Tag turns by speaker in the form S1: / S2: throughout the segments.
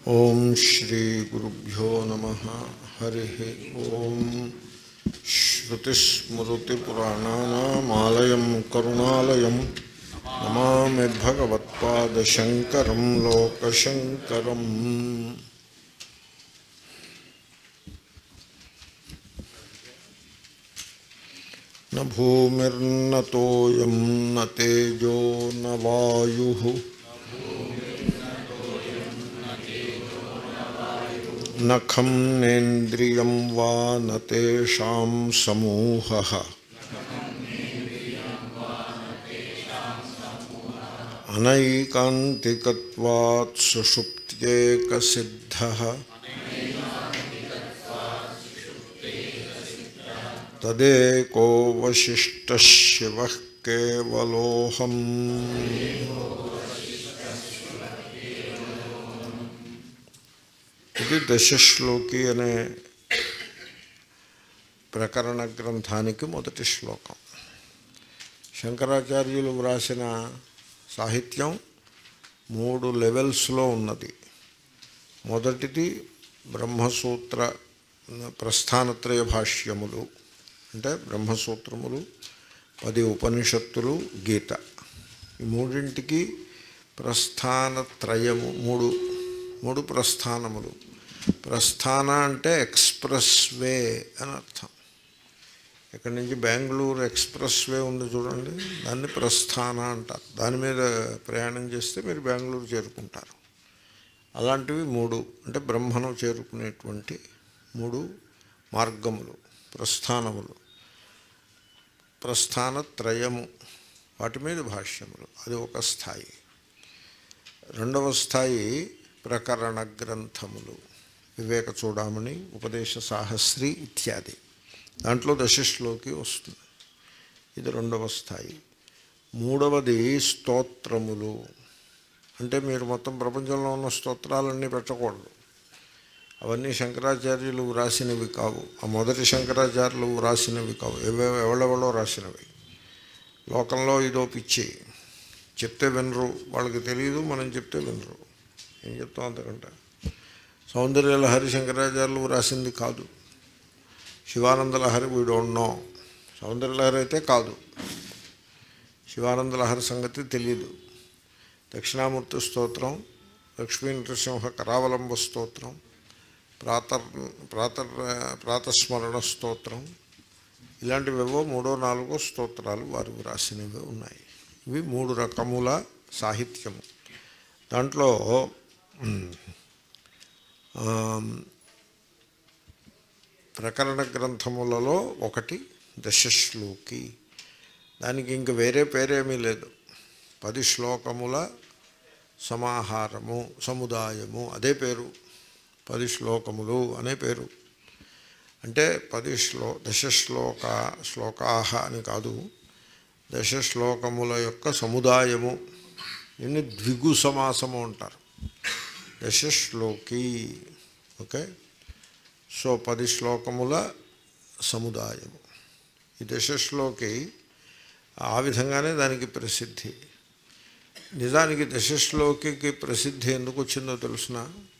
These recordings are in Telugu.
S1: ఓం శ్రీ గురుభ్యో నమ హరి ఓం శ్రుతిస్మృతిపురాణానామాలయం కరుణాలయం నమామి భగవత్పాదశంకరం లోకశంకరం न भूमिर्न तोयं न तेजो न वायुः न खं नेन्द्रियं वा न तेषां समूहः अनैकान्तिकत्वात् सुषुप्त्येकसिद्धः तदेको वशिष्ठः शिवः केवलोऽहम् ఇది దశశ్లోకి అనే ప్రకరణ గ్రంథానికి మొదటి శ్లోకం శంకరాచార్యులు వ్రాసిన సాహిత్యం మూడు లెవెల్స్లో ఉన్నది మొదటిది బ్రహ్మసూత్ర ప్రస్థానత్రయ భాష్యములు అంటే బ్రహ్మసూత్రములు పది ఉపనిషత్తులు గీత ఈ మూడింటికి ప్రస్థానత్రయము మూడు మూడు ప్రస్థానములు ప్రస్థాన అంటే ఎక్స్ప్రెస్ వే అని అర్థం ఇక్కడి నుంచి బెంగళూరు ఎక్స్ప్రెస్ వే ఉంది చూడండి దాన్ని ప్రస్థాన అంటారు దాని మీద ప్రయాణం చేస్తే మీరు బెంగళూరు చేరుకుంటారు అలాంటివి మూడు అంటే బ్రహ్మను చేరుకునేటువంటి మూడు మార్గములు ప్రస్థానములు ప్రస్థాన త్రయము వాటి మీద భాష్యములు అది ఒక స్థాయి రెండవ స్థాయి ప్రకరణ గ్రంథములు వివేక చూడమని ఉపదేశ సాహస్రి ఇత్యాది దాంట్లో దశశ్లోకి వస్తుంది ఇది రెండవ స్థాయి మూడవది స్తోత్రములు అంటే మీరు మొత్తం ప్రపంచంలో ఉన్న స్తోత్రాలన్నీ పెట్టకూడదు అవన్నీ శంకరాచార్యులు వ్రాసినవి కావు ఆ మొదటి శంకరాచార్యులు వ్రాసినవి కావు ఏవేవో ఎవడెవడో రాసినవి లోకంలో ఇదో పిచ్చి చెప్తే వినరు వాళ్ళకి తెలియదు మనం చెప్తే వినరు ఏం చెప్తాం అంతకంటే సౌందర్య లహరి శంకరాచార్యులు వ్రాసింది కాదు Shivananda Lahari we don't know Soundarya Lahari అయితే కాదు శివానంద లహరి సంగతి తెలియదు దక్షిణామూర్తి స్తోత్రం లక్ష్మీ నృసింహ కరావలంబ స్తోత్రం ప్రాతర్ ప్రాతర్ ప్రాతస్మరణ స్తోత్రం ఇలాంటివేవో మూడో నాలుగో స్తోత్రాలు వారు వ్రాసినవి ఉన్నాయి ఇవి మూడు రకముల సాహిత్యము దాంట్లో ప్రకరణ గ్రంథములలో ఒకటి దశశ్లోకి దానికి ఇంక వేరే పేరేమీ లేదు పది శ్లోకముల సమాహారము సముదాయము అదే పేరు పది శ్లోకములు అనే పేరు అంటే పది శ్లో దశశ్లోక శ్లోకాహ అని కాదు దశశ్లోకముల యొక్క సముదాయము దీన్ని ద్విగు సమాసము అంటారు దశశ్లోకి ఓకే సో పది శ్లోకముల సముదాయము ఈ దశశ్లోకి ఆ విధంగానే దానికి ప్రసిద్ధి నిజానికి దశశ్లోకి ప్రసిద్ధి ఎందుకు వచ్చిందో తెలుసిన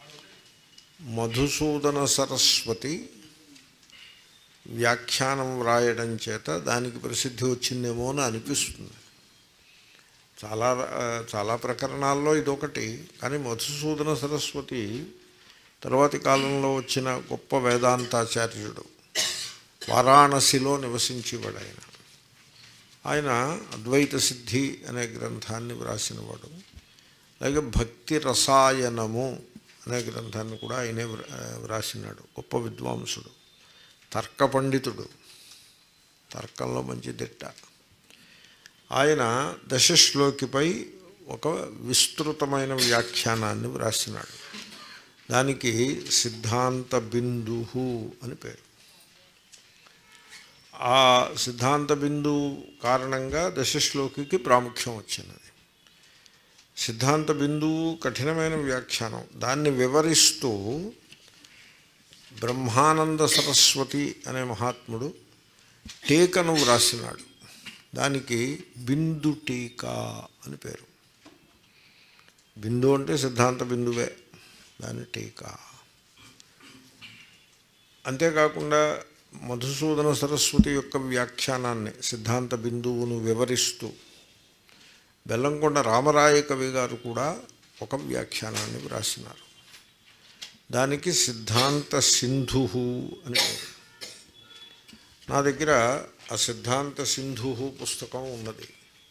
S1: మధుసూదన సరస్వతి వ్యాఖ్యానం వ్రాయడం చేత దానికి ప్రసిద్ధి వచ్చిందేమో అని అనిపిస్తుంది చాలా చాలా ప్రకరణాల్లో ఇదొకటి కానీ మధుసూదన సరస్వతి తర్వాతి కాలంలో వచ్చిన గొప్ప వేదాంతాచార్యుడు వారాణసిలో నివసించేవాడు ఆయన ఆయన అద్వైత సిద్ధి అనే గ్రంథాన్ని వ్రాసినవాడు అలాగే భక్తి రసాయనము అనే గ్రంథాన్ని కూడా ఆయనే వ్రాసినాడు గొప్ప విద్వాంసుడు తర్క పండితుడు తర్కంలో మంచి దిట్ట ఆయన దశశ్లోకిపై ఒక విస్తృతమైన వ్యాఖ్యానాన్ని వ్రాసినాడు దానికి సిద్ధాంత బిందు అని పేరు ఆ సిద్ధాంత బిందు కారణంగా దశశ్లోకి ప్రాముఖ్యం వచ్చినది సిద్ధాంత బిందువు కఠినమైన వ్యాఖ్యానం దాన్ని వివరిస్తూ బ్రహ్మానంద సరస్వతి అనే మహాత్ముడు టీకను వ్రాసినాడు దానికి బిందు టీకా అని పేరు బిందు అంటే సిద్ధాంత బిందువే దాని టీకా అంతేకాకుండా మధుసూదన సరస్వతి యొక్క వ్యాఖ్యానాన్ని సిద్ధాంత బిందువును వివరిస్తూ బెల్లంకొండ రామరాయ కవి గారు కూడా ఒక వ్యాఖ్యానాన్ని వ్రాసినారు దానికి సిద్ధాంత సింధు అని పేరు నా దగ్గర ఆ సిద్ధాంత సింధు పుస్తకం ఉన్నది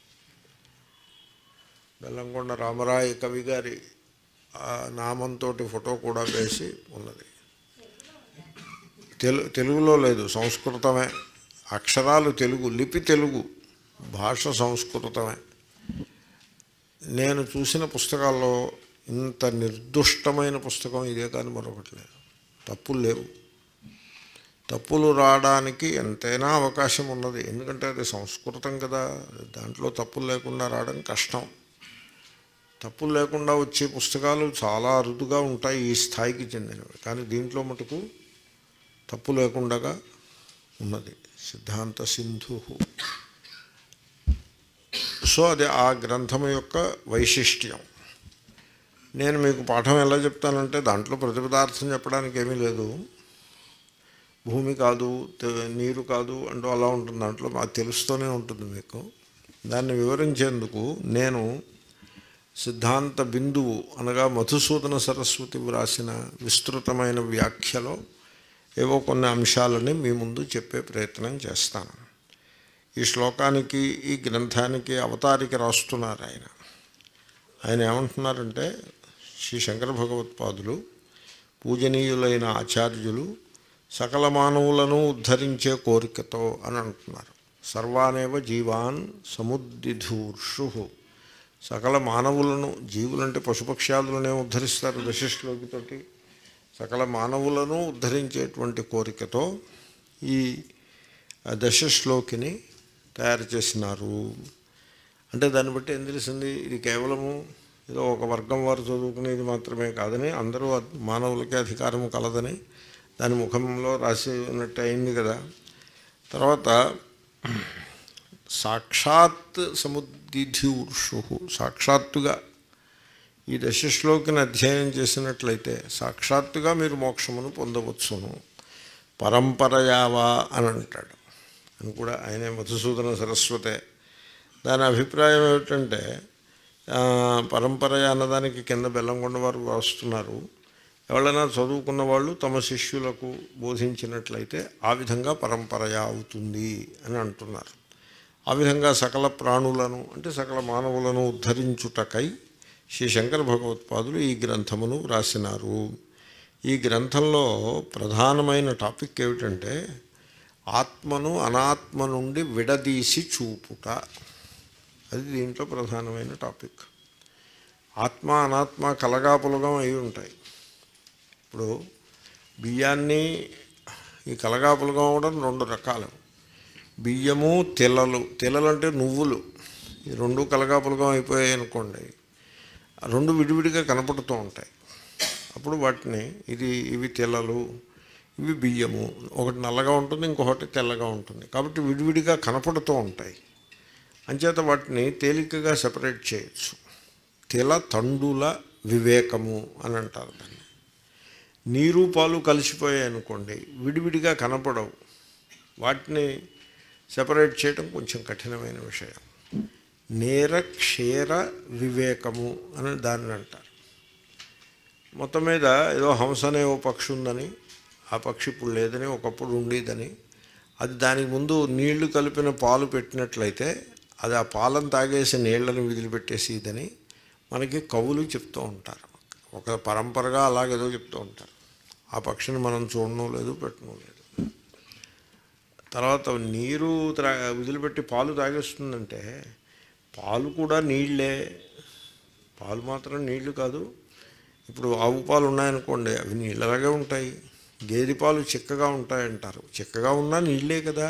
S1: బెల్లంకొండ రామరాయ కవి గారి ఆ నామంతో ఫోటో కూడా వేసి ఉన్నది తెలు తెలుగులో లేదు సంస్కృతమే అక్షరాలు తెలుగు లిపి తెలుగు భాష సంస్కృతమే నేను చూసిన పుస్తకాల్లో ఇంత నిర్దుష్టమైన పుస్తకం ఇదే కానీ మరొకటి లేదు తప్పులు లేవు తప్పులు రావడానికి ఎంతైనా అవకాశం ఉన్నది ఎందుకంటే అది సంస్కృతం కదా దాంట్లో తప్పులు లేకుండా రావడం కష్టం తప్పులు లేకుండా వచ్చే పుస్తకాలు చాలా అరుదుగా ఉంటాయి ఈ స్థాయికి చెందినవి కానీ దీంట్లో మటుకు తప్పు లేకుండా ఉన్నది సిద్ధాంత సింధు సో అది ఆ గ్రంథం యొక్క వైశిష్ట్యం నేను మీకు పాఠం ఎలా చెప్తానంటే దాంట్లో ప్రతిపదార్థం చెప్పడానికి ఏమీ లేదు భూమి కాదు తె- నీరు కాదు అంటూ అలా ఉంటుంది దాంట్లో మాకు తెలుస్తూనే ఉంటుంది మీకు దాన్ని వివరించేందుకు నేను సిద్ధాంత బిందువు అనగా మధుసూదన సరస్వతి వ్రాసిన విస్తృతమైన వ్యాఖ్యలో ఏవో కొన్ని అంశాలని మీ ముందు చెప్పే ప్రయత్నం చేస్తాను ఈ శ్లోకానికి ఈ గ్రంథానికి అవతారిక రాస్తున్నారు ఆయన ఆయన ఏమంటున్నారంటే శ్రీ శంకర భగవత్పాదులు పూజనీయులైన ఆచార్యులు సకల మానవులను ఉద్ధరించే కోరికతో అని అంటున్నారు సర్వానేవ జీవాన్ సముద్దిధూర్షు సకల మానవులను జీవులంటే పశుపక్ష్యాదులనే ఉద్ధరిస్తారు దశశ్లోకితోటి సకల మానవులను ఉద్ధరించేటువంటి కోరికతో ఈ దశశ్లోకిని తయారు చేసినారు అంటే దాన్ని బట్టి ఏం తెలిసింది ఇది కేవలము ఏదో ఒక వర్గం వారు చదువుకునేది మాత్రమే కాదని అందరూ అద్- మానవులకే అధికారము కలదని దాని ముఖంలో రాసి ఉన్నట్టు అయింది కదా తర్వాత సాక్షాత్ సముద్దిధ్యూర్షు సాక్షాత్తుగా ఈ దశశ్లోకిని అధ్యయనం చేసినట్లయితే సాక్షాత్తుగా మీరు మోక్షమును పొందవచ్చును పరంపరయావా అని అంటాడు అని కూడా ఆయనే మధుసూదన సరస్వతే దాని అభిప్రాయం ఏమిటంటే ఆ, పరంపరయ అన్నదానికి కింద బెల్లంకొండ వారు వస్తున్నారు ఎవరైనా చదువుకున్న వాళ్ళు తమ శిష్యులకు బోధించినట్లయితే ఆ విధంగా పరంపరయ అవుతుంది అని అంటున్నారు ఆ విధంగా సకల ప్రాణులను అంటే సకల మానవులను ఉద్ధరించుటకై శ్రీ శంకర భగవత్పాదులు ఈ గ్రంథమును వ్రాసినారు ఈ గ్రంథంలో ప్రధానమైన టాపిక్ ఏమిటంటే ఆత్మను అనాత్మ నుండి విడదీసి చూపుట అది దీంట్లో ప్రధానమైన టాపిక్ ఆత్మ అనాత్మ కలగాపులగం అయి ఉంటాయి ఇప్పుడు బియ్యాన్ని ఈ కలగాపులగం అవడం రెండు రకాలు బియ్యము తెల్లలు తెల్లలు అంటే నువ్వులు ఈ రెండు కలగాపులగం అయిపోయాయి అనుకోండి ఆ రెండు విడివిడిగా కనపడుతూ ఉంటాయి అప్పుడు వాటిని ఇది ఇవి తెల్లలు ఇవి బియ్యము ఒకటి నల్లగా ఉంటుంది ఇంకొకటి తెల్లగా ఉంటుంది కాబట్టి విడివిడిగా కనపడుతూ ఉంటాయి అంచేత వాటిని తేలికగా సెపరేట్ చేయొచ్చు తెల తండుల వివేకము అని అంటారు దాన్ని నీరు పాలు కలిసిపోయాయి అనుకోండి విడివిడిగా కనపడవు వాటిని సెపరేట్ చేయడం కొంచెం కఠినమైన విషయం నేర క్షీర వివేకము అని దాన్ని అంటారు మొత్తం మీద ఏదో హంస అనే ఓ పక్షి ఉందని ఆ పక్షి ఇప్పుడు లేదని ఒకప్పుడు ఉండేదని అది దానికి ముందు నీళ్లు కలిపిన పాలు పెట్టినట్లయితే అది ఆ పాలను తాగేసి నీళ్లను విదిలిపెట్టేసి ఇదని మనకి కవులు చెప్తూ ఉంటారు ఒక పరంపరగా అలాగేదో చెప్తూ ఉంటారు ఆ పక్షిని మనం చూడడం లేదు పెట్టడం లేదు తర్వాత నీరు త్రా విదిలిపెట్టి పాలు తాగేస్తుందంటే పాలు కూడా నీళ్ళే పాలు మాత్రం నీళ్లు కాదు ఇప్పుడు ఆవు పాలు ఉన్నాయనుకోండి అవి నీళ్ళలాగే ఉంటాయి గేదె పాలు చిక్కగా ఉంటాయంటారు చిక్కగా ఉన్నా నీళ్ళే కదా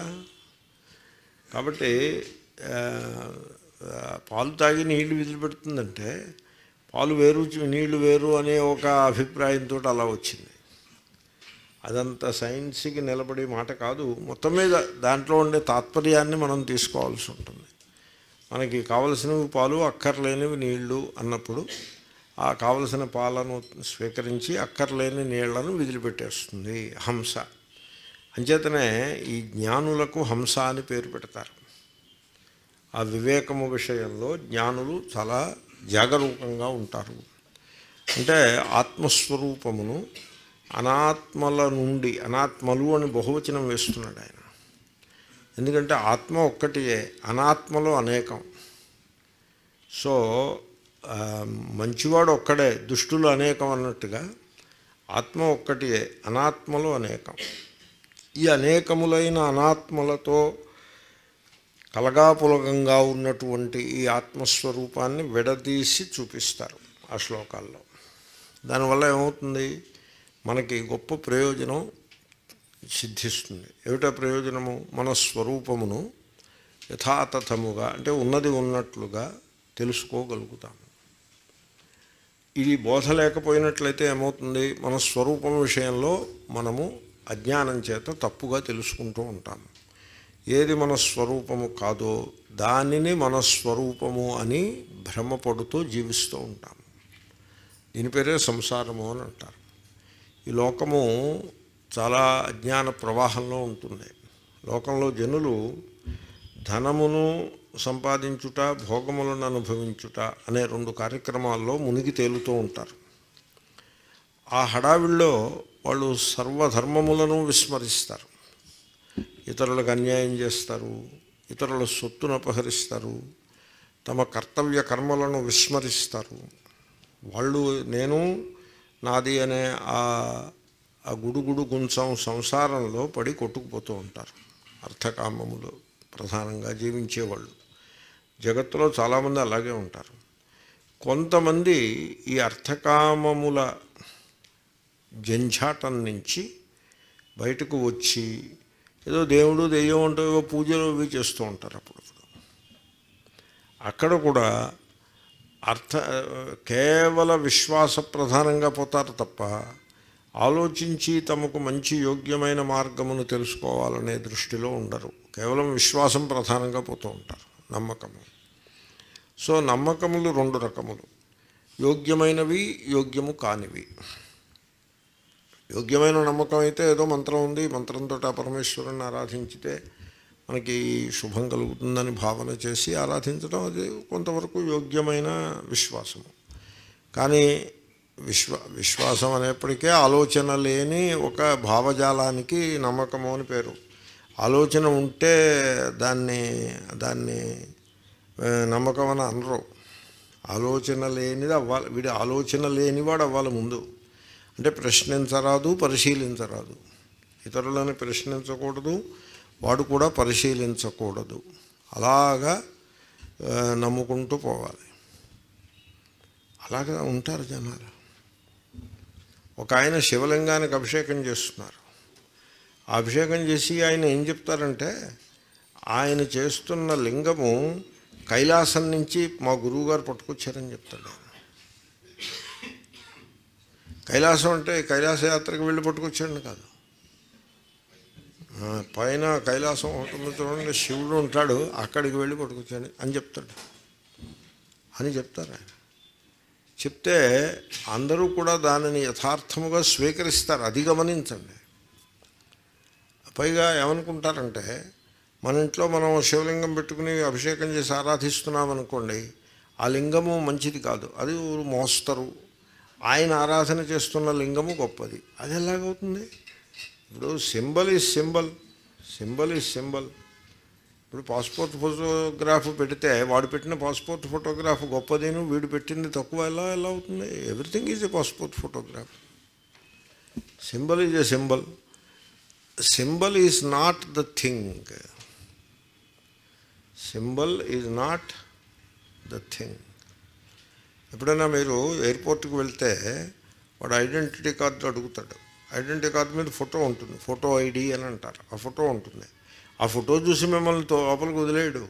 S1: కాబట్టి ఆ, ఆ, పాలు తాగి నీళ్లు విదిలిపెడుతుందంటే పాలు వేరు చి- నీళ్లు వేరు అనే ఒక అభిప్రాయంతో అలా వచ్చింది అదంత సైన్స్కి నిలబడే మాట కాదు మొత్తం మీద దాంట్లో ఉండే తాత్పర్యాన్ని మనం తీసుకోవాల్సి ఉంటుంది మనకి కావలసినవి పాలు అక్కర్లేనివి నీళ్లు అన్నప్పుడు ఆ కావలసిన పాలను స్వీకరించి అక్కర్లేని నీళ్లను విదిలిపెట్టేస్తుంది హంస అంచేతనే ఈ జ్ఞానులకు హంస అని పేరు పెడతారు ఆ వివేకము విషయంలో జ్ఞానులు చాలా జాగరూకంగా ఉంటారు అంటే ఆత్మస్వరూపమును అనాత్మల నుండి అనాత్మలు అని బహువచనం వేస్తున్నాడు ఆయన ఎందుకంటే ఆత్మ ఒక్కటియే అనాత్మలో అనేకం సో ఆ, మంచివాడు ఒక్కడే దుష్టులు అనేకం అన్నట్టుగా ఆత్మ ఒక్కటియే అనాత్మలు అనేకం ఈ అనేకములైన అనాత్మలతో కలగాపులగంగా ఉన్నటువంటి ఈ ఆత్మస్వరూపాన్ని విడదీసి చూపిస్తారు ఆ శ్లోకాల్లో దానివల్ల ఏమవుతుంది మనకి గొప్ప ప్రయోజనం సిద్ధిస్తుంది ఏమిటా ప్రయోజనము మన స్వరూపమును యథాతథముగా అంటే ఉన్నది ఉన్నట్లుగా తెలుసుకోగలుగుతాము ఇది బోధ లేకపోయినట్లయితే ఏమవుతుంది మన స్వరూపం విషయంలో మనము అజ్ఞానం చేత తప్పుగా తెలుసుకుంటూ ఉంటాము ఏది మన స్వరూపము కాదో దానిని మన స్వరూపము అని భ్రమపడుతూ జీవిస్తూ ఉంటాము దీని పేరే సంసారము అని అంటారు ఈ లోకము చాలా అజ్ఞాన ప్రవాహంలో ఉంటుంది లోకంలో జనులు ధనమును సంపాదించుట భోగములను అనుభవించుట అనే రెండు కార్యక్రమాల్లో మునిగి తేలుతూ ఉంటారు ఆ హడావిల్లో వాళ్ళు సర్వధర్మములను విస్మరిస్తారు ఇతరులకు అన్యాయం చేస్తారు ఇతరుల సొత్తును అపహరిస్తారు తమ కర్తవ్య కర్మలను విస్మరిస్తారు వాళ్ళు నేను నాది అనే ఆ ఆ గుడుగుడు గుంచం సంసారంలో పడి కొట్టుకుపోతూ ఉంటారు అర్థకామములు ప్రధానంగా జీవించేవాళ్ళు జగత్తులో చాలామంది అలాగే ఉంటారు కొంతమంది ఈ అర్థకామముల జంఝాటం నుంచి బయటకు వచ్చి ఏదో దేవుడు దెయ్యం అంటే ఏవో పూజలు ఇవి చేస్తూ ఉంటారు అప్పుడప్పుడు అక్కడ కూడా అర్థ కేవల విశ్వాస ప్రధానంగా పోతారు తప్ప ఆలోచించి తమకు మంచి యోగ్యమైన మార్గమును తెలుసుకోవాలనే దృష్టిలో ఉండరు కేవలం విశ్వాసం ప్రధానంగా పోతూ ఉంటారు నమ్మకము సో నమ్మకములు రెండు రకములు యోగ్యమైనవి యోగ్యము కానివి యోగ్యమైన నమ్మకం అయితే ఏదో మంత్రం ఉంది మంత్రంతో ఆ పరమేశ్వరుని ఆరాధించితే మనకి శుభం కలుగుతుందని భావన చేసి ఆరాధించడం అది కొంతవరకు యోగ్యమైన విశ్వాసము కానీ విశ్వ విశ్వాసం అనేప్పటికే ఆలోచన లేని ఒక భావజాలానికి నమ్మకము అని పేరు ఆలోచన ఉంటే దాన్ని దాన్ని ఆ, నమ్మకం అని అనరు ఆలోచన లేనిది అవ్వాలి వీడి ఆలోచన లేనివాడు అవ్వాలి ముందు అంటే ప్రశ్నించరాదు పరిశీలించరాదు ఇతరులను ప్రశ్నించకూడదు వాడు కూడా పరిశీలించకూడదు అలాగా ఆ, నమ్ముకుంటూ పోవాలి అలాగా ఉంటారు జనాలు ఒక ఆయన శివలింగానికి అభిషేకం చేస్తున్నారు ఆ అభిషేకం చేసి ఆయన ఏం చెప్తారంటే ఆయన చేస్తున్న లింగము కైలాసం నుంచి మా గురువుగారు పట్టుకొచ్చారని చెప్తాడు ఆయన కైలాసం అంటే కైలాస యాత్రకు వెళ్ళి పట్టుకొచ్చాడని కాదు ఆ, పైన కైలాసం ఉంటుంది చూడండి శివుడు ఉంటాడు అక్కడికి వెళ్ళి పట్టుకొచ్చాడు అని చెప్తాడు అని చెప్తారు ఆయన చెప్తే అందరూ కూడా దానిని యథార్థముగా స్వీకరిస్తారు అది గమనించండి పైగా ఏమనుకుంటారంటే మన ఇంట్లో మనం శివలింగం పెట్టుకుని అభిషేకం చేసి ఆరాధిస్తున్నాం అనుకోండి ఆ లింగము మంచిది కాదు అది ఊరు మోస్తరు ఆయన ఆరాధన చేస్తున్న లింగము గొప్పది అది ఎలాగవుతుంది ఇప్పుడు symbol is symbol symbol is symbol ఇప్పుడు పాస్పోర్ట్ ఫోటోగ్రాఫ్ పెడితే వాడు పెట్టిన పాస్పోర్ట్ ఫోటోగ్రాఫ్ గొప్పదేను వీడు పెట్టింది తక్కువ ఎలా ఎలా అవుతుంది everything is a passport photograph symbol is a symbol symbol is not the thing symbol is not the thing ఎప్పుడైనా మీరు ఎయిర్పోర్ట్కి వెళ్తే వాడు ఐడెంటిటీ కార్డు అడుగుతాడు ఐడెంటిటీ కార్డు మీద ఫోటో ఉంటుంది ఫోటో ఐడి అని అంటారు ఆ ఫోటో ఉంటుంది ఆ ఫోటో చూసి మిమ్మల్ని తో- లోపలికి వదిలేయడు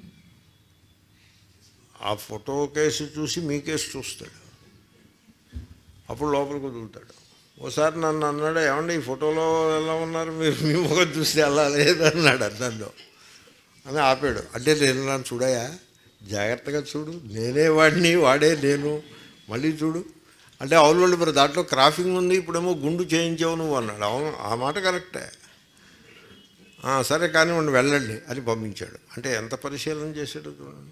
S1: ఆ ఫోటో కేసు చూసి మీ కేసు చూస్తాడు అప్పుడు లోపలికి వదులుతాడు ఓసారి నన్ను అన్నాడు ఏమండి ఈ ఫోటోలో ఎలా ఉన్నారు మీరు మీ ముఖం చూస్తే అలా లేదు అన్నాడు అద్దంలో అని ఆపాడు అంటే నేను నన్ను చూడయా జాగ్రత్తగా చూడు నేనే వాడిని వాడే నేను మళ్ళీ చూడు అంటే అవును మరి దాంట్లో క్రాఫింగ్ ఉంది ఇప్పుడేమో గుండు చేయించావు నువ్వు అన్నాడు అవును ఆ మాట కరెక్టే "ఆ, సరే కానివ్వండి వెళ్ళండి అని పంపించాడు అంటే ఎంత పరిశీలన చేశాడు చూడండి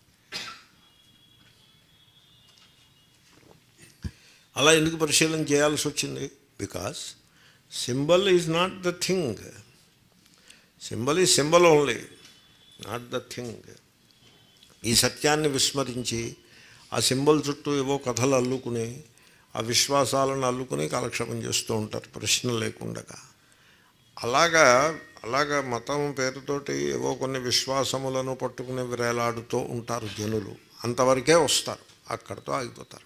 S1: అలా ఎందుకు పరిశీలన చేయాల్సి వచ్చింది because symbol is not the thing symbol is symbol only not the thing ఈ సత్యాన్ని విస్మరించి ఆ సింబల్ చుట్టూ ఏవో కథలు అల్లుకుని ఆ విశ్వాసాలను అల్లుకుని కాలక్షేపం చేస్తూ ఉంటారు ప్రశ్న లేకుండా అలాగా అలాగా మతం పేరుతోటి ఏవో కొన్ని విశ్వాసములను పట్టుకుని వేలాడుతూ ఉంటారు జనులు అంతవరకే వస్తారు అక్కడితో ఆగిపోతారు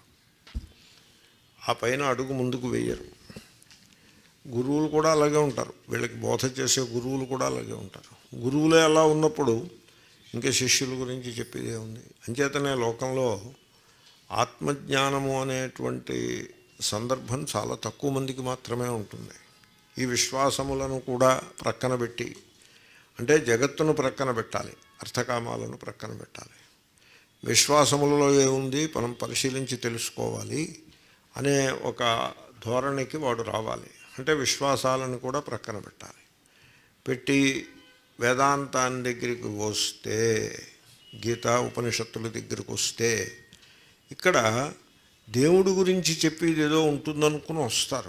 S1: ఆ పైన అడుగు ముందుకు వేయరు గురువులు కూడా అలాగే ఉంటారు వీళ్ళకి బోధ చేసే గురువులు కూడా అలాగే ఉంటారు గురువులే అలా ఉన్నప్పుడు ఇంకా శిష్యుల గురించి చెప్పేది ఉంది అంచేతనే లోకంలో ఆత్మజ్ఞానము అనేటువంటి సందర్భం చాలా తక్కువ మందికి మాత్రమే ఉంటుంది ఈ విశ్వాసములను కూడా ప్రక్కన పెట్టి అంటే జగత్తును ప్రక్కన పెట్టాలి అర్థకామాలను ప్రక్కన పెట్టాలి విశ్వాసములలో ఏముంది మనం పరిశీలించి తెలుసుకోవాలి అనే ఒక ధోరణికి వాడు రావాలి అంటే విశ్వాసాలను కూడా ప్రక్కన పెట్టాలి పెట్టి వేదాంతాన్ని దగ్గరికి వస్తే గీత ఉపనిషత్తుల దగ్గరికి వస్తే ఇక్కడ దేవుడి గురించి చెప్పేది ఏదో ఉంటుందనుకుని వస్తారు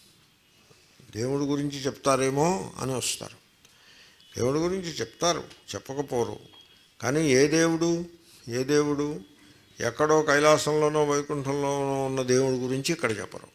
S1: దేవుడి గురించి చెప్తారేమో అని వస్తారు దేవుడి గురించి చెప్తారు చెప్పకపోరు కానీ ఏ దేవుడు ఏ దేవుడు ఎక్కడో కైలాసంలోనో వైకుంఠంలోనో ఉన్న దేవుడి గురించి ఇక్కడ చెప్పరు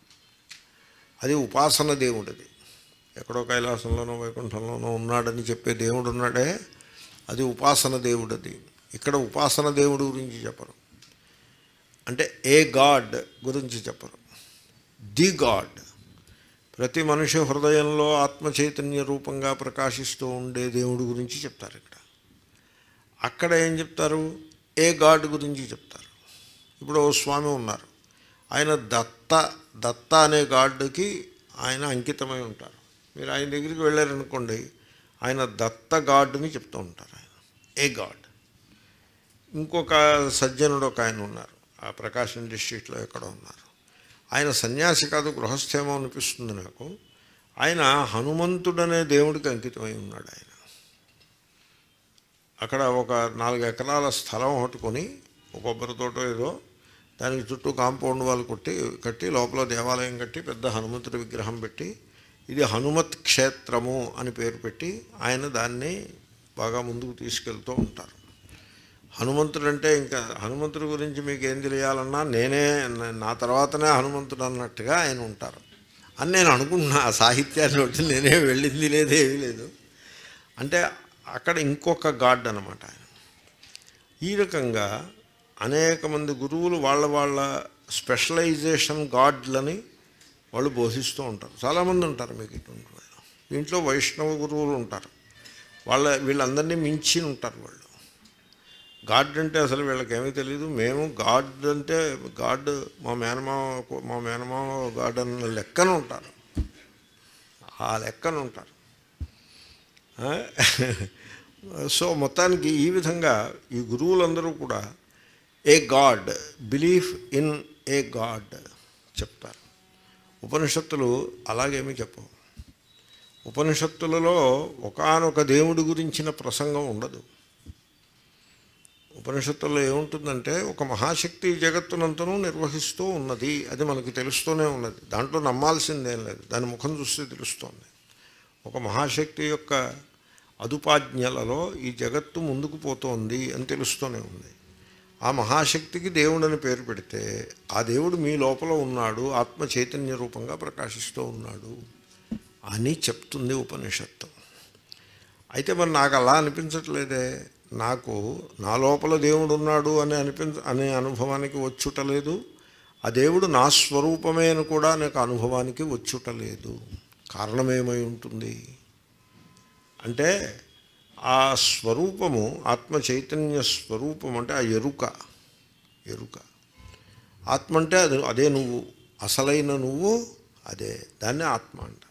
S1: అది ఉపాసన దేవుడిది ఎక్కడో కైలాసంలోనో వైకుంఠంలోనో ఉన్నాడని చెప్పే దేవుడు ఉన్నాడే అది ఉపాసన దేవుడది ఇక్కడ ఉపాసన దేవుడి గురించి చెప్పరు అంటే ఏ గాడ్ గురించి చెప్పరు ది గాడ్ ప్రతి మనిషి హృదయంలో ఆత్మ చైతన్య రూపంగా ప్రకాశిస్తూ ఉండే దేవుడి గురించి చెప్తారు ఇక్కడ అక్కడ ఏం చెప్తారు ఏ గాడ్ గురించి చెప్తారు ఇప్పుడు ఓ స్వామి ఉన్నారు ఆయన దత్త దత్త అనే గాడ్కి ఆయన అంకితమై ఉంటారు మీరు ఆయన దగ్గరికి వెళ్ళారనుకోండి ఆయన దత్త గాడ్ని చెప్తూ ఉంటారు ఆయన ఏ గాడ్ ఇంకొక సజ్జనుడు ఒక ఆయన ఉన్నారు ఆ ప్రకాశం డిస్ట్రిక్ట్లో ఎక్కడ ఉన్నారు ఆయన సన్యాసి కాదు గృహస్థేమో అనిపిస్తుంది నాకు ఆయన హనుమంతుడనే దేవుడికి అంకితమై ఉన్నాడు ఆయన అక్కడ ఒక నాలుగు ఎకరాల స్థలం ఒకటి ఒక కొబ్బరి తోట ఏదో దానికి చుట్టూ కాంపౌండ్ వాళ్ళు కొట్టి కట్టి లోపల దేవాలయం కట్టి పెద్ద హనుమంతుడి విగ్రహం పెట్టి ఇది హనుమత్ క్షేత్రము అని పేరు పెట్టి ఆయన దాన్ని బాగా ముందుకు తీసుకెళ్తూ ఉంటారు హనుమంతుడు అంటే ఇంకా హనుమంతుడి గురించి మీకు ఏం తెలియాలన్నా నేనే నా తర్వాతనే హనుమంతుడు అన్నట్టుగా ఆయన ఉంటారు అని నేను అనుకుంటున్నా ఆ సాహిత్యాన్ని బట్టి నేనే వెళ్ళింది లేదు ఏమీ లేదు అంటే అక్కడ ఇంకొక గాడ్ అనమాట ఆయన ఈ రకంగా అనేక మంది గురువులు వాళ్ళ వాళ్ళ స్పెషలైజేషన్ గాడ్లని వాళ్ళు బోధిస్తూ ఉంటారు చాలామంది ఉంటారు మీకు ఇటువంటి వాళ్ళు దీంట్లో వైష్ణవ గురువులు ఉంటారు వాళ్ళ వీళ్ళందరినీ మించి ఉంటారు వాళ్ళు గాడ్ అంటే అసలు వీళ్ళకి ఏమీ తెలియదు మేము గాడ్ అంటే గాడ్ మా మేనమావ మా మేనమావ గాడ్ అన్న లెక్కన ఉంటారు ఆ లెక్కన ఉంటారు ఆ? సో మొత్తానికి ఈ విధంగా ఈ గురువులందరూ కూడా a god belief in a god చెప్తారు ఉపనిషత్తులు అలాగేమీ చెప్పవు ఉపనిషత్తులలో ఒకానొక దేవుడి గురించిన ప్రసంగం ఉండదు ఉపనిషత్తుల్లో ఏముంటుందంటే ఒక మహాశక్తి ఈ జగత్తునంతను నిర్వహిస్తూ ఉన్నది అది మనకు తెలుస్తూనే ఉన్నది దాంట్లో నమ్మాల్సిందేం లేదు దాని ముఖం చూస్తే తెలుస్తోంది ఒక మహాశక్తి యొక్క అదుపాజ్ఞలలో ఈ జగత్తు ముందుకు పోతోంది అని తెలుస్తూనే ఉంది ఆ మహాశక్తికి దేవుడని పేరు పెడితే ఆ దేవుడు మీ లోపల ఉన్నాడు ఆత్మ చైతన్య రూపంగా ప్రకాశిస్తూ ఉన్నాడు అని చెప్తుంది ఉపనిషత్తు అయితే మరి నాకు అలా అనిపించట్లేదే నాకు నా లోపల దేవుడు ఉన్నాడు అని అనిపించ అనే అనుభవానికి వచ్చుటలేదు ఆ దేవుడు నా స్వరూపమే అని కూడా నాకు అనుభవానికి వచ్చుటలేదు కారణమేమై ఉంటుంది అంటే ఆ స్వరూపము ఆత్మ చైతన్య స్వరూపం అంటే ఆ ఎరుక ఎరుక ఆత్మ అంటే అది అదే నువ్వు అసలైన నువ్వు అదే దాన్నే ఆత్మ అంటారు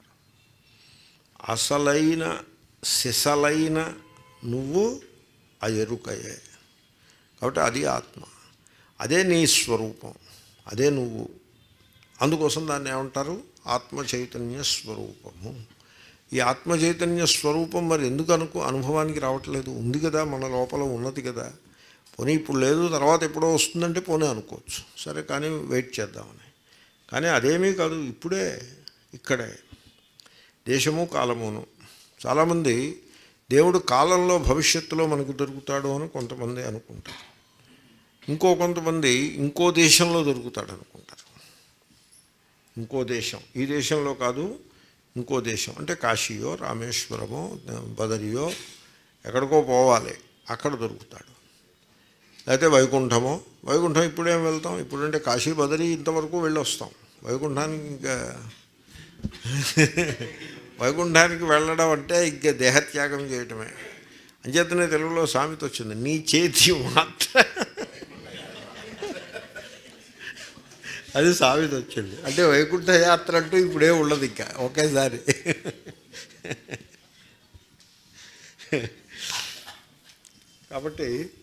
S1: అసలైన సిసలైన నువ్వు ఆ ఎరుకయే కాబట్టి అది ఆత్మ అదే నీ స్వరూపం అదే నువ్వు అందుకోసం దాన్ని ఏమంటారు ఆత్మ చైతన్య స్వరూపము ఈ ఆత్మ చైతన్య స్వరూపం మరి ఎందుకు అనుకో అనుభవానికి రావట్లేదు ఉంది కదా మన లోపల ఉన్నది కదా పోనీ ఇప్పుడు లేదు తర్వాత ఎప్పుడో వస్తుందంటే పోనీ అనుకోవచ్చు సరే కానీ వెయిట్ చేద్దామని కానీ అదేమీ కాదు ఇప్పుడే ఇక్కడే దేశము కాలమును చాలామంది దేవుడు కాలంలో భవిష్యత్తులో మనకు దొరుకుతాడు అని కొంతమంది అనుకుంటారు ఇంకో కొంతమంది ఇంకో దేశంలో దొరుకుతాడు అనుకుంటారు ఇంకో దేశం ఈ దేశంలో కాదు ఇంకో దేశం అంటే కాశీయో రామేశ్వరమో బదరియో ఎక్కడికో పోవాలి అక్కడ దొరుకుతాడు లేకపోతే వైకుంఠమో వైకుంఠం ఇప్పుడేం వెళ్తాం ఇప్పుడంటే కాశీ బదరి ఇంతవరకు వెళ్ళి వస్తాం వైకుంఠానికి ఇంకా వైకుంఠానికి వెళ్ళడం అంటే ఇంకా దేహత్యాగం చేయటమే అంచేతనే తెలుగులో సామెత వచ్చింది నీ చేతి మాత్ర అది సామెత వచ్చింది అంటే వైకుంఠ యాత్ర అంటూ ఇప్పుడే ఉండదు ఇంకా ఒకేసారి కాబట్టి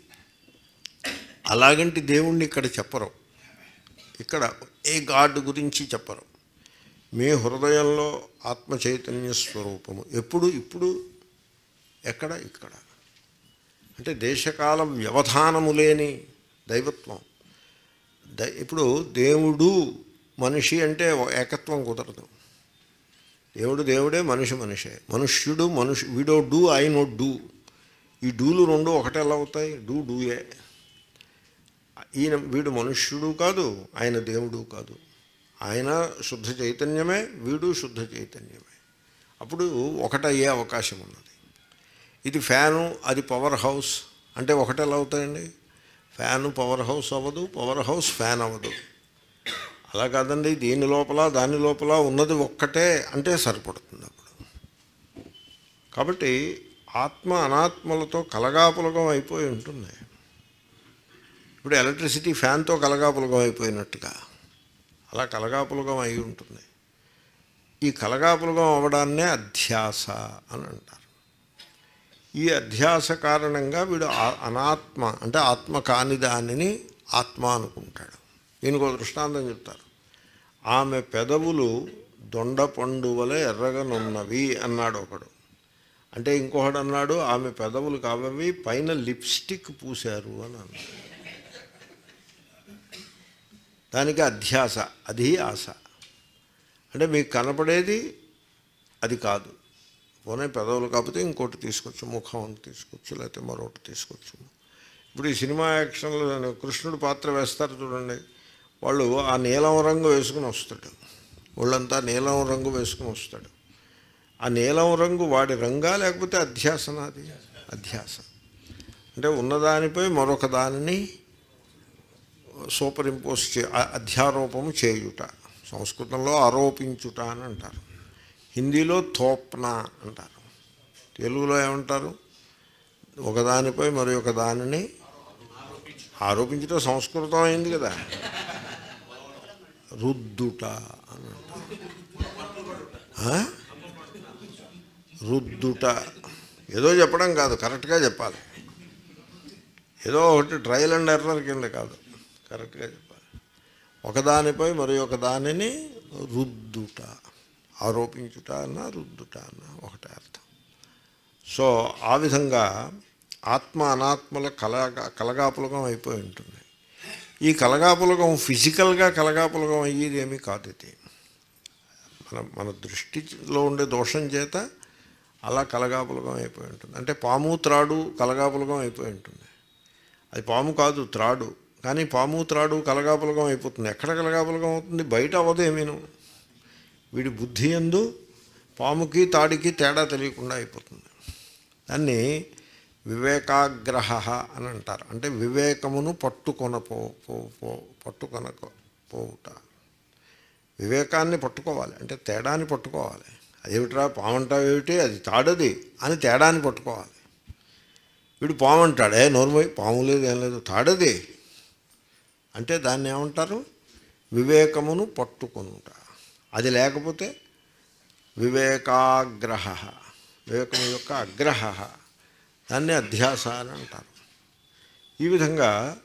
S1: అలాగంటి దేవుణ్ణి ఇక్కడ చెప్పరు ఇక్కడ ఏ గాడ్ గురించి చెప్పరు మీ హృదయంలో ఆత్మ చైతన్య స్వరూపము ఎప్పుడు ఇప్పుడు ఎక్కడ ఇక్కడ అంటే దేశకాల వ్యవధానము లేని దైవత్వం ద ఇప్పుడు దేవుడు మనిషి అంటే ఏకత్వం కుదరదు దేవుడు దేవుడే మనిషి మనిషే మనుష్యుడు మనుషు వీడో డూ ఐ నో డూ ఈ డూలు రెండు ఒకటే ఎలా అవుతాయి డూ డూయే ఈయన వీడు మనుష్యుడు కాదు ఆయన దేవుడు కాదు ఆయన శుద్ధ చైతన్యమే వీడు శుద్ధ చైతన్యమే అప్పుడు ఒకటయ్యే అవకాశం ఉన్నది ఇది ఫ్యాను అది పవర్ హౌస్ అంటే ఒకటి ఎలా అవుతాయండి ఫ్యాను పవర్ హౌస్ అవ్వదు పవర్ హౌస్ ఫ్యాన్ అవ్వదు అలా కాదండి దీని లోపల దాని లోపల ఉన్నది ఒక్కటే అంటే సరిపడుతుంది అప్పుడు కాబట్టి ఆత్మ అనాత్మలతో కలగాపులగం అయిపోయి ఉంటుంది ఇప్పుడు ఎలక్ట్రిసిటీ ఫ్యాన్తో కలగాపులగం అయిపోయినట్టుగా అలా కలగాపులగం అయి ఉంటుంది ఈ కలగాపులగం అవ్వడాన్నే అధ్యాస అని అంటారు ఈ అధ్యాస కారణంగా వీడు ఆ- అనాత్మ అంటే ఆత్మ కాని దానిని ఆత్మ అనుకుంటాడు దీనికి ఒక దృష్టాంతం చెప్తారు ఆమె పెదవులు దొండ పండు వలె ఎర్రగనున్నవి అన్నాడు ఒకడు అంటే ఇంకొకడు అన్నాడు ఆమె పెదవులు కావవి పైన లిప్స్టిక్ పూశారు అని అన్నాడు దానికి అధ్యాస అది ఆశ అంటే మీకు కనపడేది అది కాదు పోనీ పెదవులు కాకపోతే ఇంకోటి తీసుకొచ్చు ముఖం అని తీసుకొచ్చు లేకపోతే మరొకటి తీసుకొచ్చు ఇప్పుడు ఈ సినిమా యాక్షన్లో కృష్ణుడు పాత్ర వేస్తారు చూడండి వాళ్ళు ఆ నీలం రంగు వేసుకుని వస్తాడు వాళ్ళంతా నీలం రంగు వేసుకుని వస్తాడు ఆ నీలం రంగు వాడి రంగా లేకపోతే అధ్యాసన అది అధ్యాస అంటే ఉన్నదానిపై మరొక దానిని సూపర్ ఇంపోజ్ చే అ- అధ్యారోపము చేయుట సంస్కృతంలో ఆరోపించుట అని అంటారు హిందీలో థోప్న అంటారు తెలుగులో ఏమంటారు ఒకదానిపై మరి ఒక దానిని ఆరోపించుట సంస్కృతం అయింది కదా రుద్దుట అని అంటారు ఆ? రుద్దుట ఏదో చెప్పడం కాదు కరెక్ట్గా చెప్పాలి ఏదో ఒకటి ట్రయల్ అండ్ ఎర్రర్ కింద కాదు కరెక్ట్గా చెప్పాలి ఒకదానిపై మరి ఒక దానిని రుద్దుట ఆరోపించుట అన్న రుద్దుట అన్న ఒకటే అర్థం సో ఆ విధంగా ఆత్మ అనాత్మల కలగా కలగాపులగం అయిపోయి ఉంటుంది ఈ కలగాపులగం ఫిజికల్గా కలగాపులగం అయ్యేది ఏమీ కాదు ఇది మన మన దృష్టిలో ఉండే దోషం చేత అలా కలగాపులగం అయిపోయి ఉంటుంది అంటే పాము త్రాడు కలగాపులగం అయిపోయి ఉంటుంది అది పాము కాదు త్రాడు కానీ పాము త్రాడు కలగాపులగం అయిపోతుంది ఎక్కడ కలగాపులగం అవుతుంది బయట అవ్వదు ఏమీను వీడి బుద్ధి ఎందు పాముకి తాడికి తేడా తెలియకుండా అయిపోతుంది దాన్ని వివేకాగ్రహ అని అంటారు అంటే వివేకమును పట్టుకొన పో పో పో పట్టుకొనక పోవుట వివేకాన్ని పట్టుకోవాలి అంటే తేడాన్ని పట్టుకోవాలి అదేమిట్రా పామంటావేమిటి అది తాడది అని తేడాన్ని పట్టుకోవాలి వీడు పాము అంటాడు ఏ నోర్మోయ్ పాము లేదు ఏం లేదు తాడది అంటే దాన్ని ఏమంటారు వివేకమును పట్టుకొనుట అది లేకపోతే వివేకాగ్రహ వివేకము యొక్క అగ్రహ దాన్ని అధ్యాస అని అంటారు ఈ విధంగా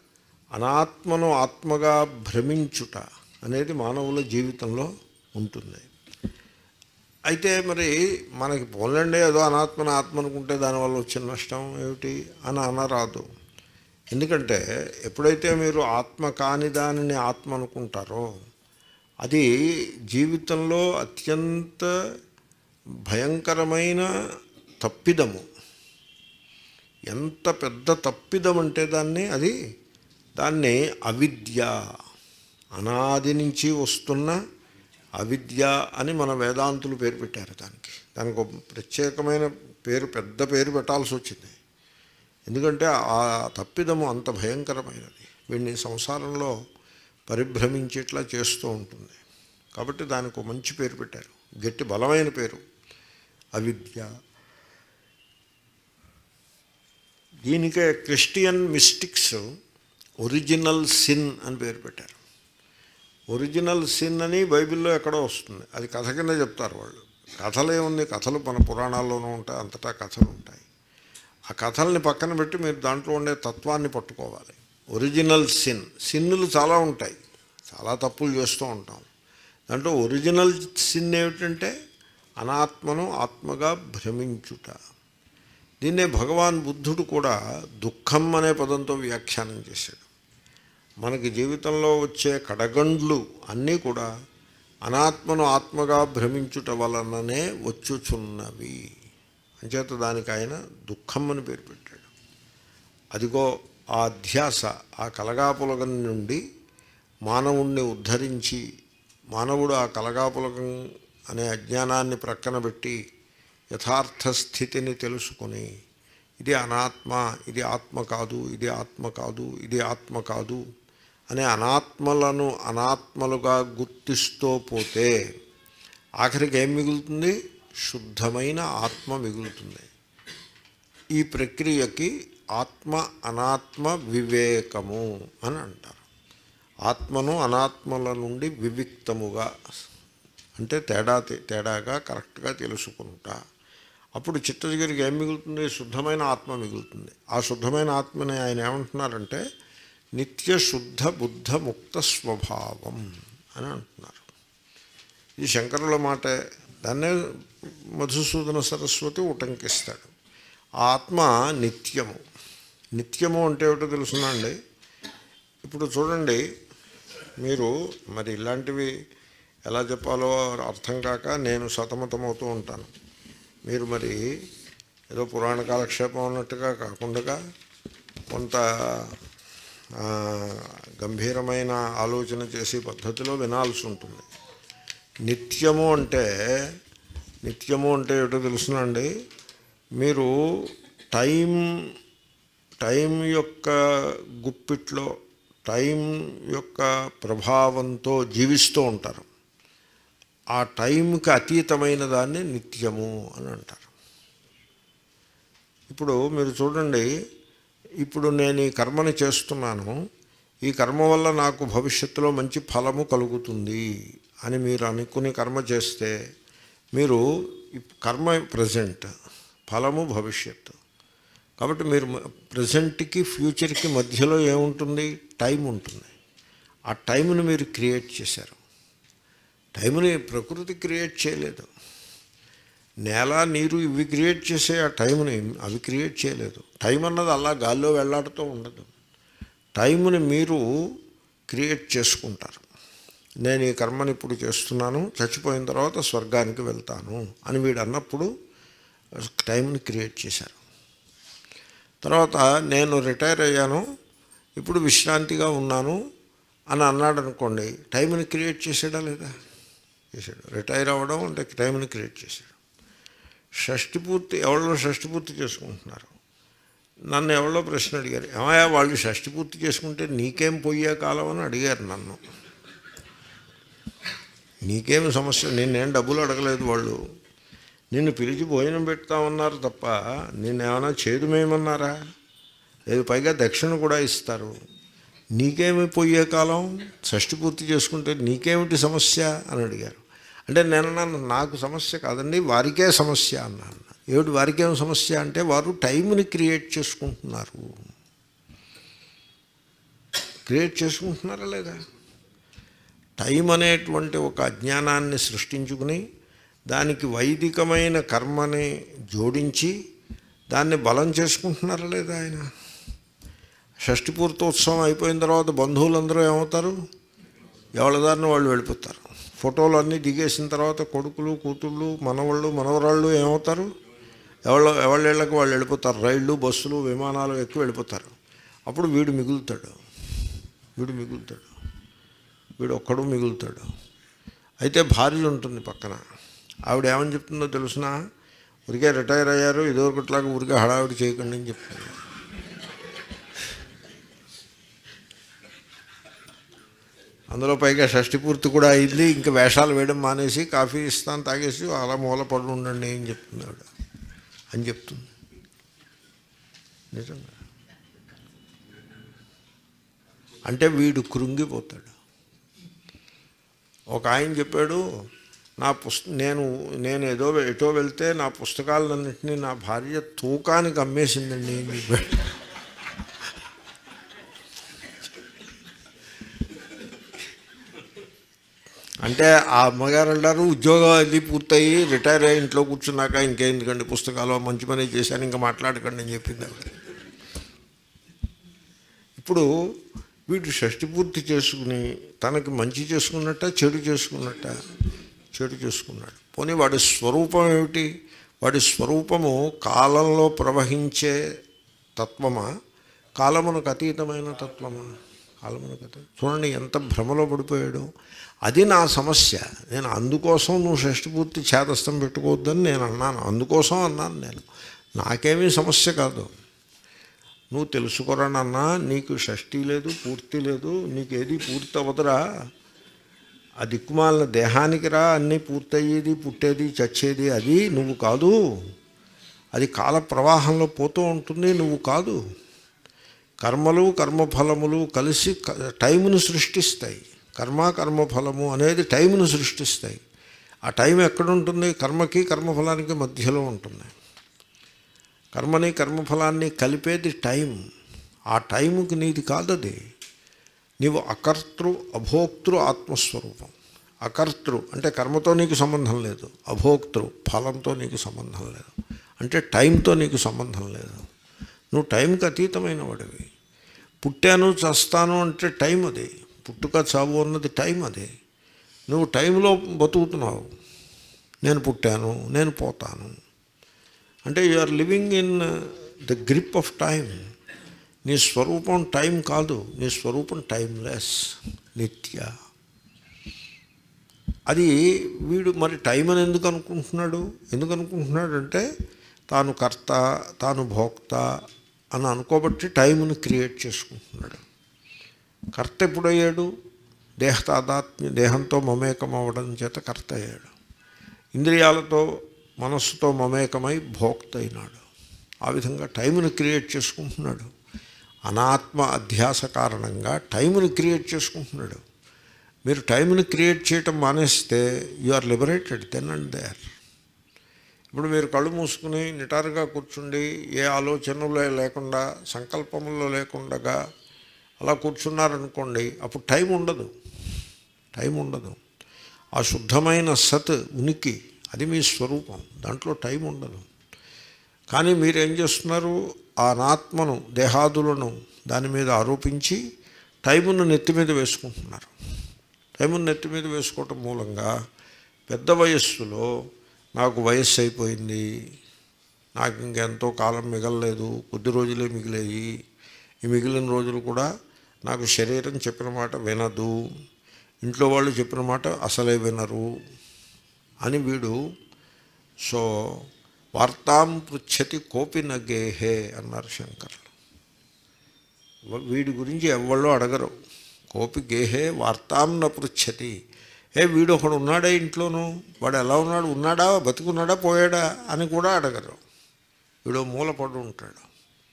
S1: అనాత్మను ఆత్మగా భ్రమించుట అనేది మానవుల జీవితంలో ఉంటుంది అయితే మరి మనకి పోలండి ఏదో అనాత్మను ఆత్మ అనుకుంటే దానివల్ల వచ్చిన నష్టం ఏమిటి అని అనరాదు ఎందుకంటే ఎప్పుడైతే మీరు ఆత్మ కాని దానిని ఆత్మ అనుకుంటారో అది జీవితంలో అత్యంత భయంకరమైన తప్పిదము ఎంత పెద్ద తప్పిదం అంటే దాన్ని అది దాన్ని అవిద్య అనాది నుంచి వస్తున్న అవిద్య అని మన వేదాంతులు పేరు పెట్టారు దానికి దానికి ఒక ప్రత్యేకమైన పేరు పెద్ద పేరు పెట్టాల్సి వచ్చింది ఎందుకంటే ఆ తప్పిదము అంత భయంకరమైనది వీడిని సంసారంలో పరిభ్రమించేట్లా చేస్తూ ఉంటుంది కాబట్టి దానికి ఒక మంచి పేరు పెట్టారు గట్టి బలమైన పేరు అవిద్య దీనికే క్రిస్టియన్ మిస్టిక్స్ ఒరిజినల్ సిన్ అని పేరు పెట్టారు ఒరిజినల్ సిన్ అని బైబిల్లో ఎక్కడో వస్తుంది అది కథ కింద చెప్తారు వాళ్ళు కథలే ఉంది కథలు మన పురాణాల్లోనూ ఉంటాయి అంతటా కథలు ఉంటాయి ఆ కథల్ని పక్కన పెట్టి మీరు దాంట్లో ఉండే తత్వాన్ని పట్టుకోవాలి ఒరిజినల్ సిన్ సిన్నులు చాలా ఉంటాయి చాలా తప్పులు చేస్తూ ఉంటాం దాంట్లో ఒరిజినల్ సిన్ ఏమిటంటే అనాత్మను ఆత్మగా భ్రమించుట దీన్నే భగవాన్ బుద్ధుడు కూడా దుఃఖం అనే పదంతో వ్యాఖ్యానం చేశాడు మనకి జీవితంలో వచ్చే కడగండ్లు అన్నీ కూడా అనాత్మను ఆత్మగా భ్రమించుట వలననే వచ్చుచున్నవి అంచేత దానికి ఆయన దుఃఖం అని పేరు పెట్టాడు అదిగో ఆ అధ్యాస ఆ కలగాపులగం నుండి మానవుణ్ణి ఉద్ధరించి మానవుడు ఆ కలగాపులగం అనే అజ్ఞానాన్ని ప్రక్కన పెట్టి యథార్థ స్థితిని తెలుసుకొని ఇది అనాత్మ ఇది ఆత్మ కాదు ఇది ఆత్మ కాదు ఇది ఆత్మ కాదు అనే అనాత్మలను అనాత్మలుగా గుర్తిస్తూ పోతే ఆఖరికి ఏం మిగులుతుంది శుద్ధమైన ఆత్మ మిగులుతుంది ఈ ప్రక్రియకి ఆత్మ అనాత్మ వివేకము అని అంటారు ఆత్మను అనాత్మల నుండి వివిక్తముగా అంటే తేడా తేడాగా కరెక్ట్గా తెలుసుకుంటా అప్పుడు చిత్తగిరికి ఏం మిగులుతుంది శుద్ధమైన ఆత్మ మిగులుతుంది ఆ శుద్ధమైన ఆత్మని ఆయన ఏమంటున్నారంటే నిత్య శుద్ధ బుద్ధ ముక్త స్వభావం అని అంటున్నారు ఇది శంకరుల మాట దాన్నే మధుసూదన సరస్వతి ఉటంకిస్తాడు ఆ ఆత్మ నిత్యము నిత్యము అంటే ఏమిటో తెలుసునండి ఇప్పుడు చూడండి మీరు మరి ఇలాంటివి ఎలా చెప్పాలో అర్థం కాక నేను సతమతమవుతూ ఉంటాను మీరు మరి ఏదో పురాణ కాలక్షేపం అన్నట్టుగా కాకుండా కొంత ఆ, గంభీరమైన ఆలోచన చేసే పద్ధతిలో వినాల్సి ఉంటుంది నిత్యము అంటే నిత్యము అంటే ఏటో తెలుసునండి మీరు టైం టైం యొక్క గుప్పిట్లో టైం యొక్క ప్రభావంతో జీవిస్తూ ఉంటారు ఆ టైంకి అతీతమైన దాన్ని నిత్యము అని అంటారు ఇప్పుడు మీరు చూడండి ఇప్పుడు నేను ఈ కర్మని చేస్తున్నాను ఈ కర్మ వల్ల నాకు భవిష్యత్తులో మంచి ఫలము కలుగుతుంది అని మీరు అనుకుని కర్మ చేస్తే మీరు ఈ కర్మ ప్రజెంట్ ఫలము భవిష్యత్తు కాబట్టి మీరు ప్రజెంట్కి ఫ్యూచర్కి మధ్యలో ఏముంటుంది టైం ఉంటుంది ఆ టైంని మీరు క్రియేట్ చేశారు టైంని ప్రకృతి క్రియేట్ చేయలేదు నేల నీరు ఇవి క్రియేట్ చేసే ఆ టైంని అవి క్రియేట్ చేయలేదు టైం అన్నది అలా గాల్లో వెళ్లాడుతూ ఉండదు టైంని మీరు క్రియేట్ చేసుకుంటారు నేను ఈ కర్మని ఇప్పుడు చేస్తున్నాను చచ్చిపోయిన తర్వాత స్వర్గానికి వెళ్తాను అని వీడు అన్నప్పుడు టైంని క్రియేట్ చేశారు తర్వాత నేను రిటైర్ అయ్యాను ఇప్పుడు విశ్రాంతిగా ఉన్నాను అని అన్నాడు అనుకోండి టైంని క్రియేట్ చేసాడా లేదా చేశాడు రిటైర్ అవ్వడం అంటే టైంని క్రియేట్ చేశాడు షష్టి పూర్తి ఎవరో షష్టి పూర్తి చేసుకుంటున్నారు నన్ను ఎవరో ప్రశ్న అడిగారు ఏమయ్యా వాళ్ళు షష్టి పూర్తి చేసుకుంటే నీకేం పోయే కాలం అని అడిగారు నన్ను నీకేం సమస్య నేనేం డబ్బులు అడగలేదు వాళ్ళు నిన్ను పిలిచి భోజనం పెడతామన్నారు తప్ప నిన్నేమైనా చేదుమేమన్నారా లేదు పైగా దక్షిణ కూడా ఇస్తారు నీకేమి పోయే కాలం షష్టి పూర్తి చేసుకుంటే నీకేమిటి సమస్య అని అడిగారు అంటే నేను అన్నాను నాకు సమస్య కాదండి వారికే సమస్య అన్నాను ఏమిటి వారికేం సమస్య అంటే వారు టైంని క్రియేట్ చేసుకుంటున్నారు క్రియేట్ చేసుకుంటున్నారా లేదా టైం అనేటువంటి ఒక అజ్ఞానాన్ని సృష్టించుకుని దానికి వైదికమైన కర్మని జోడించి దాన్ని బలం చేసుకుంటున్నారా లేదా ఆయన షష్ఠి పూర్తోత్సవం అయిపోయిన తర్వాత బంధువులందరూ ఏమవుతారు ఎవరిదారిని వాళ్ళు వెళ్ళిపోతారు ఫోటోలు అన్నీ దిగేసిన తర్వాత కొడుకులు కూతుళ్ళు మనవాళ్ళు మనవరాళ్ళు ఏమవుతారు ఎవళ్ళ ఎవళ్ళకి వాళ్ళు వెళ్ళిపోతారు రైళ్ళు బస్సులు విమానాలు ఎక్కువ వెళ్ళిపోతారు అప్పుడు వీడు మిగులుతాడు వీడు మిగులుతాడు వీడు ఒక్కడు మిగులుతాడు అయితే భార్య ఉంటుంది పక్కన ఆవిడ ఏమని చెప్తుందో తెలుసిన ఊరికే రిటైర్ అయ్యారు ఇదొకట్లాగా ఊరికే హడావిడి చేయకండి అని చెప్తుంది అందులో పైగా షష్టి పూర్తి కూడా అయింది ఇంకా వేషాలు వేయడం మానేసి కాఫీ ఇస్తాను తాగేసి అలా మూల పడి ఉండండి అని చెప్తుంది ఆవిడ అని చెప్తుంది నిజంగా అంటే వీడు కృంగిపోతాడు ఒక ఆయన చెప్పాడు నా పుస్త నేను నేను ఏదో ఎటో వెళ్తే నా పుస్తకాలన్నింటినీ నా భార్య తూకానికి అమ్మేసిందండి అని చెప్పాడు అంటే ఆ అమ్మగారు అంటారు ఉద్యోగం అది పూర్తయి రిటైర్ అయ్యి ఇంట్లో కూర్చున్నాక ఇంకేందుకండి పుస్తకాలు మంచి పని చేశాను ఇంకా మాట్లాడకండి అని చెప్పింది ఆవిడ ఇప్పుడు వీడు షష్టి పూర్తి చేసుకుని తనకి మంచి చేసుకున్నట్ట చెడు చేసుకున్నట్ట చెడు చేసుకున్నాడు పోనీ వాడి స్వరూపం ఏమిటి వాడి స్వరూపము కాలంలో ప్రవహించే తత్వమా కాలమునకు అతీతమైన తత్వమా కాలమునకు అతీతం చూడండి ఎంత భ్రమలో పడిపోయాడు అది నా సమస్య నేను అందుకోసం నువ్వు షష్టి పూర్తి చేతస్థం పెట్టుకోవద్దని నేను అన్నాను అందుకోసం అన్నాను నేను నాకేమీ సమస్య కాదు నువ్వు తెలుసుకోరానన్నా నీకు షష్ఠి లేదు పూర్తి లేదు నీకు ఏది పూర్తి అవ్వదురా ఆ దిక్కుమాలిన దేహానికి రా అన్నీ పూర్తయ్యేది పుట్టేది చచ్చేది అది నువ్వు కాదు అది కాల ప్రవాహంలో పోతూ ఉంటుంది నువ్వు కాదు కర్మలు కర్మఫలములు కలిసి క- టైమును సృష్టిస్తాయి కర్మ కర్మఫలము అనేది టైమును సృష్టిస్తాయి ఆ టైం ఎక్కడుంటుంది కర్మకి కర్మఫలానికి మధ్యలో ఉంటుంది కర్మని కర్మఫలాన్ని కలిపేది టైం ఆ టైంకి నీది కాదది నీవు అకర్తృ అభోక్తృ ఆత్మస్వరూపం అకర్తృ అంటే కర్మతో నీకు సంబంధం లేదు అభోక్తృ ఫలంతో నీకు సంబంధం లేదు అంటే టైంతో నీకు సంబంధం లేదు నువ్వు టైంకి అతీతమైన వాడివి పుట్టాను చస్తాను అంటే టైం అది పుట్టుక చావు అన్నది టైం అది నువ్వు టైంలో బతుకుతున్నావు నేను పుట్టాను నేను పోతాను అంటే you are living in the grip of time నీ స్వరూపం టైం కాదు నీ స్వరూపం టైంలెస్ నిత్య అది వీడు మరి టైం అని ఎందుకు అనుకుంటున్నాడు ఎందుకు అనుకుంటున్నాడు అంటే తాను కర్త తాను భోక్త అని అనుకోబట్టి టైంని క్రియేట్ చేసుకుంటున్నాడు కర్త ఎప్పుడయ్యాడు దేహ తాదాత్మ్య దేహంతో మమేకం అవ్వడం చేత కర్త అయ్యాడు ఇంద్రియాలతో మనస్సుతో మమేకమై భోక్త అయినాడు ఆ విధంగా టైంని క్రియేట్ చేసుకుంటున్నాడు అనాత్మ అధ్యాస కారణంగా టైంని క్రియేట్ చేసుకుంటున్నాడు మీరు టైంని క్రియేట్ చేయటం మానేస్తే you are liberated then and there ఇప్పుడు మీరు కళ్ళు మూసుకుని నిటారుగా కూర్చుండి ఏ ఆలోచనలు లేకుండా సంకల్పములో లేకుండా అలా కూర్చున్నారనుకోండి అప్పుడు టైం ఉండదు టైం ఉండదు ఆ శుద్ధమైన సత్ ఉనికి అది మీ స్వరూపం దాంట్లో టైం ఉండదు కానీ మీరు ఏం చేస్తున్నారు ఆ అనాత్మను దేహాదులను దాని మీద ఆరోపించి టైమును నెత్తి మీద వేసుకుంటున్నారు టైమును నెత్తి మీద వేసుకోవటం మూలంగా పెద్ద వయస్సులో నాకు వయస్సు అయిపోయింది నాకు ఇంకెంతో కాలం మిగలలేదు కొద్ది రోజులే మిగిలాయి ఈ మిగిలిన రోజులు కూడా నాకు శరీరం చెప్పిన మాట వినదు ఇంట్లో వాళ్ళు చెప్పిన మాట అసలే వినరు అని వీడు సో వార్తాం పృచ్చతి కోపి నగేహే అన్నారు శంకర్లు వీడి గురించి ఎవళ్ళు అడగరు కోపి గేహే వార్తాం న పృచ్చతి ఏ వీడు ఒకడు ఉన్నాడా ఇంట్లోనూ వాడు ఎలా ఉన్నాడు ఉన్నాడా బతుకున్నాడా పోయాడా అని కూడా అడగరు వీడు మూలపడి ఉంటాడు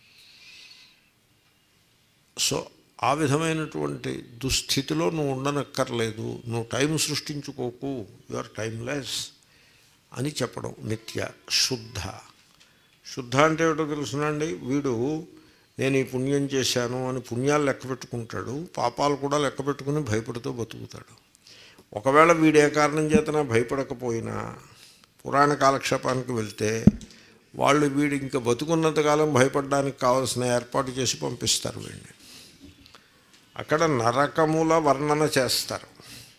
S1: సో ఆ విధమైనటువంటి దుస్థితిలో నువ్వు ఉండనక్కర్లేదు నువ్వు టైం సృష్టించుకోకు యు ఆర్ టైమ్లెస్ అని చెప్పడం నిత్య శుద్ధ శుద్ధ అంటే ఏమిటో తెలుసునండి వీడు నేను ఈ పుణ్యం చేశాను అని పుణ్యాలు లెక్క పెట్టుకుంటాడు పాపాలు కూడా లెక్క పెట్టుకుని భయపడుతూ బతుకుతాడు ఒకవేళ వీడు ఏ కారణం చేతన భయపడకపోయినా పురాణ కాలక్షేపానికి వెళ్తే వాళ్ళు వీడు ఇంకా బతుకున్నంతకాలం భయపడడానికి కావాల్సిన ఏర్పాటు చేసి పంపిస్తారు వీడిని అక్కడ నరకముల వర్ణన చేస్తారు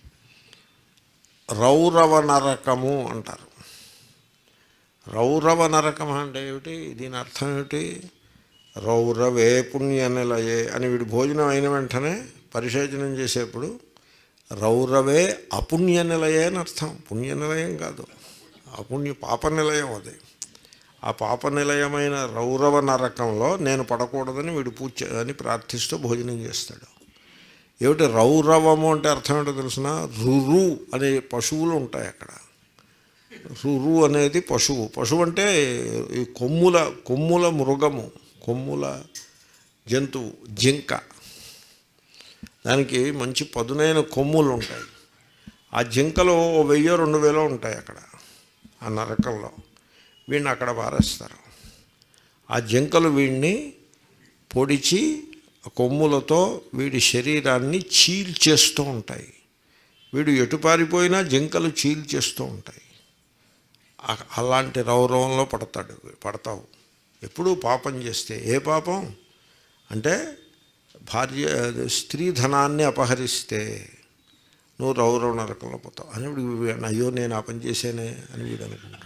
S1: రౌరవ నరకము అంటారు రౌరవ నరకం అంటే ఏమిటి దీని అర్థం ఏమిటి రౌరవే పుణ్య నిలయే అని వీడు భోజనం అయిన వెంటనే పరిశోధనం చేసేప్పుడు రౌరవే అపుణ్య నిలయే అని అర్థం పుణ్య నిలయం కాదు అపుణ్య పాప నిలయం అది ఆ పాప నిలయమైన రౌరవ నరకంలో నేను పడకూడదని వీడు పూజ చే- అని ప్రార్థిస్తూ భోజనం చేస్తాడు ఏమిటి రౌరవము అంటే అర్థం ఏంటో తెలిసిన రురు అనే పశువులు ఉంటాయి అక్కడ రురు అనేది పశువు పశువు అంటే ఈ కొమ్ముల కొమ్ముల మృగము కొమ్ముల జంతువు జింక దానికి మంచి పదునైన కొమ్ములు ఉంటాయి ఆ జింకలు ఓ వెయ్యో రెండు వేలో ఉంటాయి అక్కడ ఆ నరకంలో వీడిని అక్కడ పారేస్తారు ఆ జింకలు వీడిని పొడిచి ఆ కొమ్ములతో వీడి శరీరాన్ని చీల్చేస్తూ ఉంటాయి వీడు ఎటు పారిపోయినా జింకలు చీల్చేస్తూ ఉంటాయి ఆ- అలాంటి రౌరవంలో పడతాడు పడతావు ఎప్పుడూ పాపం చేస్తే ఏ పాపం అంటే భార్య స్త్రీ ధనాన్ని అపహరిస్తే నువ్వు రౌరవ నరకంలో పోతావు అని వీడు వీడు అయ్యో నేను ఆ పని చేశానే అని వీడు అనుకుంటాడు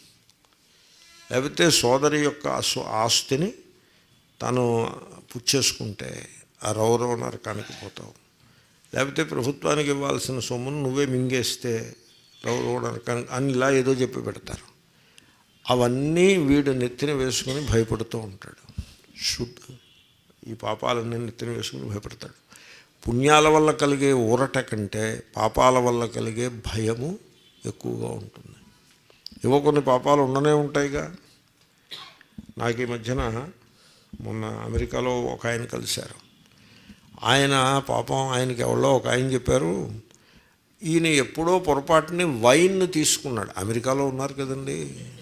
S1: లేకపోతే సోదరి యొక్క ఆసు- ఆస్తిని తను పుచ్చేసుకుంటే ఆ రౌరవ నరకానికి పోతావు లేకపోతే ప్రభుత్వానికి ఇవ్వాల్సిన సొమ్మును నువ్వే మింగేస్తే రౌరవ నరకానికి అని ఇలా ఏదో చెప్పి పెడతారు అవన్నీ వీడు నెత్తిన వేసుకుని భయపడుతూ ఉంటాడు శుద్ధ ఈ పాపాలన్నీ నెత్తిన వేసుకుని భయపడతాడు పుణ్యాల వల్ల కలిగే ఊరట కంటే పాపాల వల్ల కలిగే భయము ఎక్కువగా ఉంటుంది ఏవో కొన్ని పాపాలు ఉండనే ఉంటాయిగా నాకు ఈ మధ్యన మొన్న అమెరికాలో ఒక ఆయన కలిశారు ఆయన పాపం ఆయనకి ఎవరో ఒక ఆయన చెప్పారు ఈయన ఎప్పుడో పొరపాటుని వైన్ తీసుకున్నాడు అమెరికాలో ఉన్నారు కదండి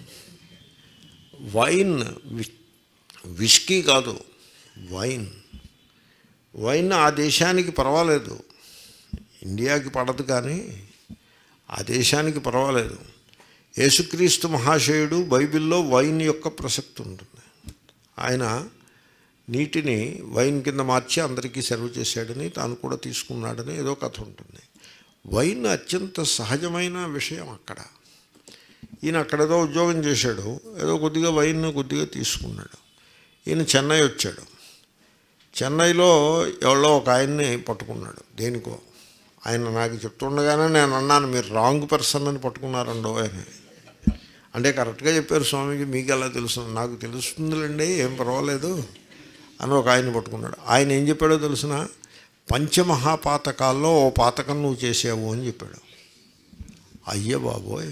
S1: వైన్ వి- విస్కీ కాదు వైన్ వైన్ ఆ దేశానికి పర్వాలేదు ఇండియాకి పడదు కానీ ఆ దేశానికి పర్వాలేదు యేసుక్రీస్తు మహాశయుడు బైబిల్లో వైన్ యొక్క ప్రసక్తి ఉంటుంది ఆయన నీటిని వైన్ కింద మార్చి అందరికీ సర్వ్ చేశాడని తాను కూడా తీసుకున్నాడని ఏదో కథ ఉంటుంది వైన్ అత్యంత సహజమైన విషయం అక్కడ ఈయన అక్కడ ఏదో ఉద్యోగం చేశాడు ఏదో కొద్దిగా వైన్ కొద్దిగా తీసుకున్నాడు ఈయన చెన్నై వచ్చాడు చెన్నైలో ఎవరో ఒక ఆయన్ని పట్టుకున్నాడు దేనికో ఆయన నాకు చెప్తుండగానే నేను అన్నాను మీరు రాంగ్ పర్సన్ అని పట్టుకున్నారండో ఆయన అంటే కరెక్ట్గా చెప్పారు స్వామికి మీకు ఎలా తెలుసు నాకు తెలుస్తుందిలేండి ఏం పర్వాలేదు అని ఒక ఆయన పట్టుకున్నాడు ఆయన ఏం చెప్పాడో తెలుసిన పంచమహాపాతకాల్లో ఓ పాతకం నువ్వు చేసావు అని చెప్పాడు అయ్య బాబోయ్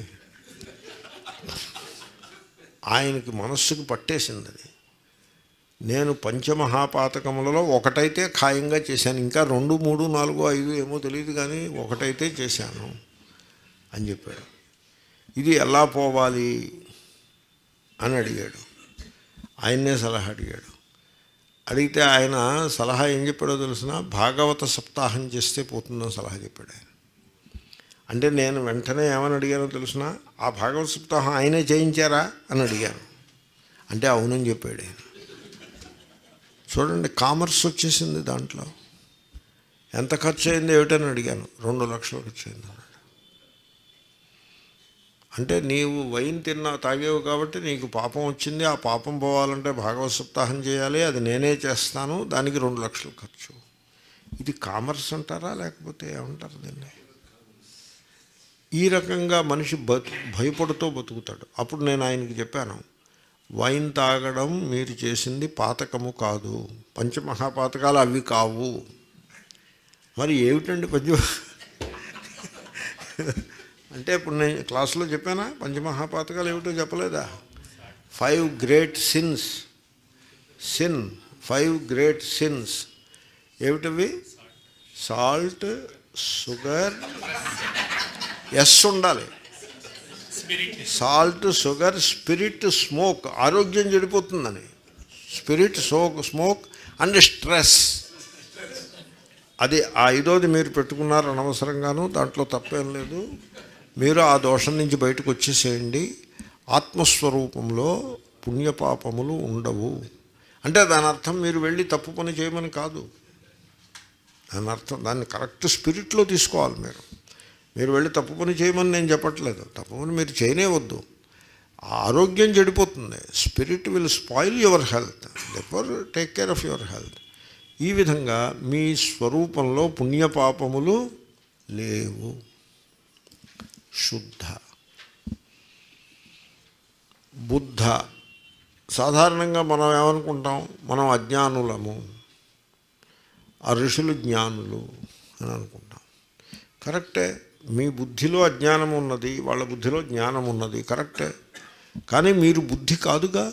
S1: ఆయనకి మనస్సుకు పట్టేసింది అది నేను పంచమహాపాతకములలో ఒకటైతే ఖాయంగా చేశాను ఇంకా రెండు మూడు నాలుగు ఐదు ఏమో తెలియదు కానీ ఒకటైతే చేశాను అని చెప్పాడు ఇది ఎలా పోవాలి అని అడిగాడు ఆయన్నే సలహా అడిగాడు అడిగితే ఆయన సలహా ఏం చెప్పాడో తెలిసిన భాగవత సప్తాహం చేస్తే పోతుందని సలహా చెప్పాడు ఆయన అంటే నేను వెంటనే ఏమని అడిగానో తెలిసిన ఆ భాగవత సప్తాహం ఆయనే చేయించారా అని అడిగాను అంటే అవునని చెప్పాడు ఆయన చూడండి కామర్స్ వచ్చేసింది దాంట్లో ఎంత ఖర్చు అయింది ఏమిటని అడిగాను రెండు లక్షలు ఖర్చు అయింది అన్నాడు అంటే నీవు వైన్ తిన్నా తాగేవు కాబట్టి నీకు పాపం వచ్చింది ఆ పాపం పోవాలంటే భాగవత సప్తాహం చేయాలి అది నేనే చేస్తాను దానికి రెండు లక్షలు ఖర్చు ఇది కామర్స్ అంటారా లేకపోతే ఏమంటారు దీన్ని ఈ రకంగా మనిషి బతు భయపడుతూ బతుకుతాడు అప్పుడు నేను ఆయనకి చెప్పాను వైన్ తాగడం మీరు చేసింది పాతకము కాదు పంచమహాపాతకాలు అవి కావు మరి ఏమిటండి పంచ అంటే ఇప్పుడు నేను క్లాసులో చెప్పానా పంచమహాపాతకాలు ఏమిటో చెప్పలేదా five great sins sin five great sins ఏమిటవి సాల్ట్ షుగర్ ఎస్ ఉండాలి సాల్ట్ షుగర్ స్పిరిట్ స్మోక్ ఆరోగ్యం చెడిపోతుందని spirit so smoke and stress అది ఆ ఐదోది మీరు పెట్టుకున్నారు అనవసరంగాను దాంట్లో తప్పేం లేదు మీరు ఆ దోషం నుంచి బయటకు వచ్చేసేయండి ఆత్మస్వరూపంలో పుణ్యపాపములు ఉండవు అంటే దాని అర్థం మీరు వెళ్ళి తప్పు పని చేయమని కాదు దాని అర్థం దాన్ని కరెక్ట్ స్పిరిట్లో తీసుకోవాలి మీరు మీరు వెళ్ళి తప్పు పని చేయమని నేను చెప్పట్లేదు తప్పు పని మీరు చేయనే వద్దు ఆ ఆరోగ్యం చెడిపోతుంది spirit will spoil your health therefore take care of your health ఈ విధంగా మీ స్వరూపంలో పుణ్యపాపములు లేవు శుద్ధ బుద్ధ సాధారణంగా మనం ఏమనుకుంటాం మనం అజ్ఞానులము ఆ ఋషులు జ్ఞానులు అని అనుకుంటాం కరెక్టే మీ బుద్ధిలో అజ్ఞానం ఉన్నది వాళ్ళ బుద్ధిలో జ్ఞానం ఉన్నది కరెక్టే కానీ మీరు బుద్ధి కాదుగా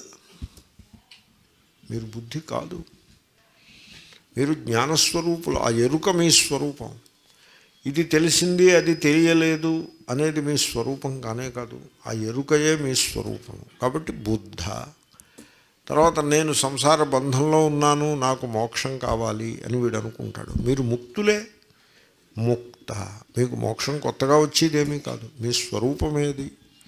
S1: మీరు బుద్ధి కాదు మీరు జ్ఞానస్వరూపులు ఆ ఎరుక మీ స్వరూపం ఇది తెలిసింది అది తెలియలేదు అనేది మీ స్వరూపం కానే కాదు ఆ ఎరుకయే మీ స్వరూపం కాబట్టి బుద్ధ తర్వాత నేను సంసార బంధంలో ఉన్నాను నాకు మోక్షం కావాలి అని వీడు అనుకుంటాడు మీరు ముక్తులే ముక్త మీకు మోక్షం కొత్తగా వచ్చేదేమీ కాదు మీ స్వరూపమేది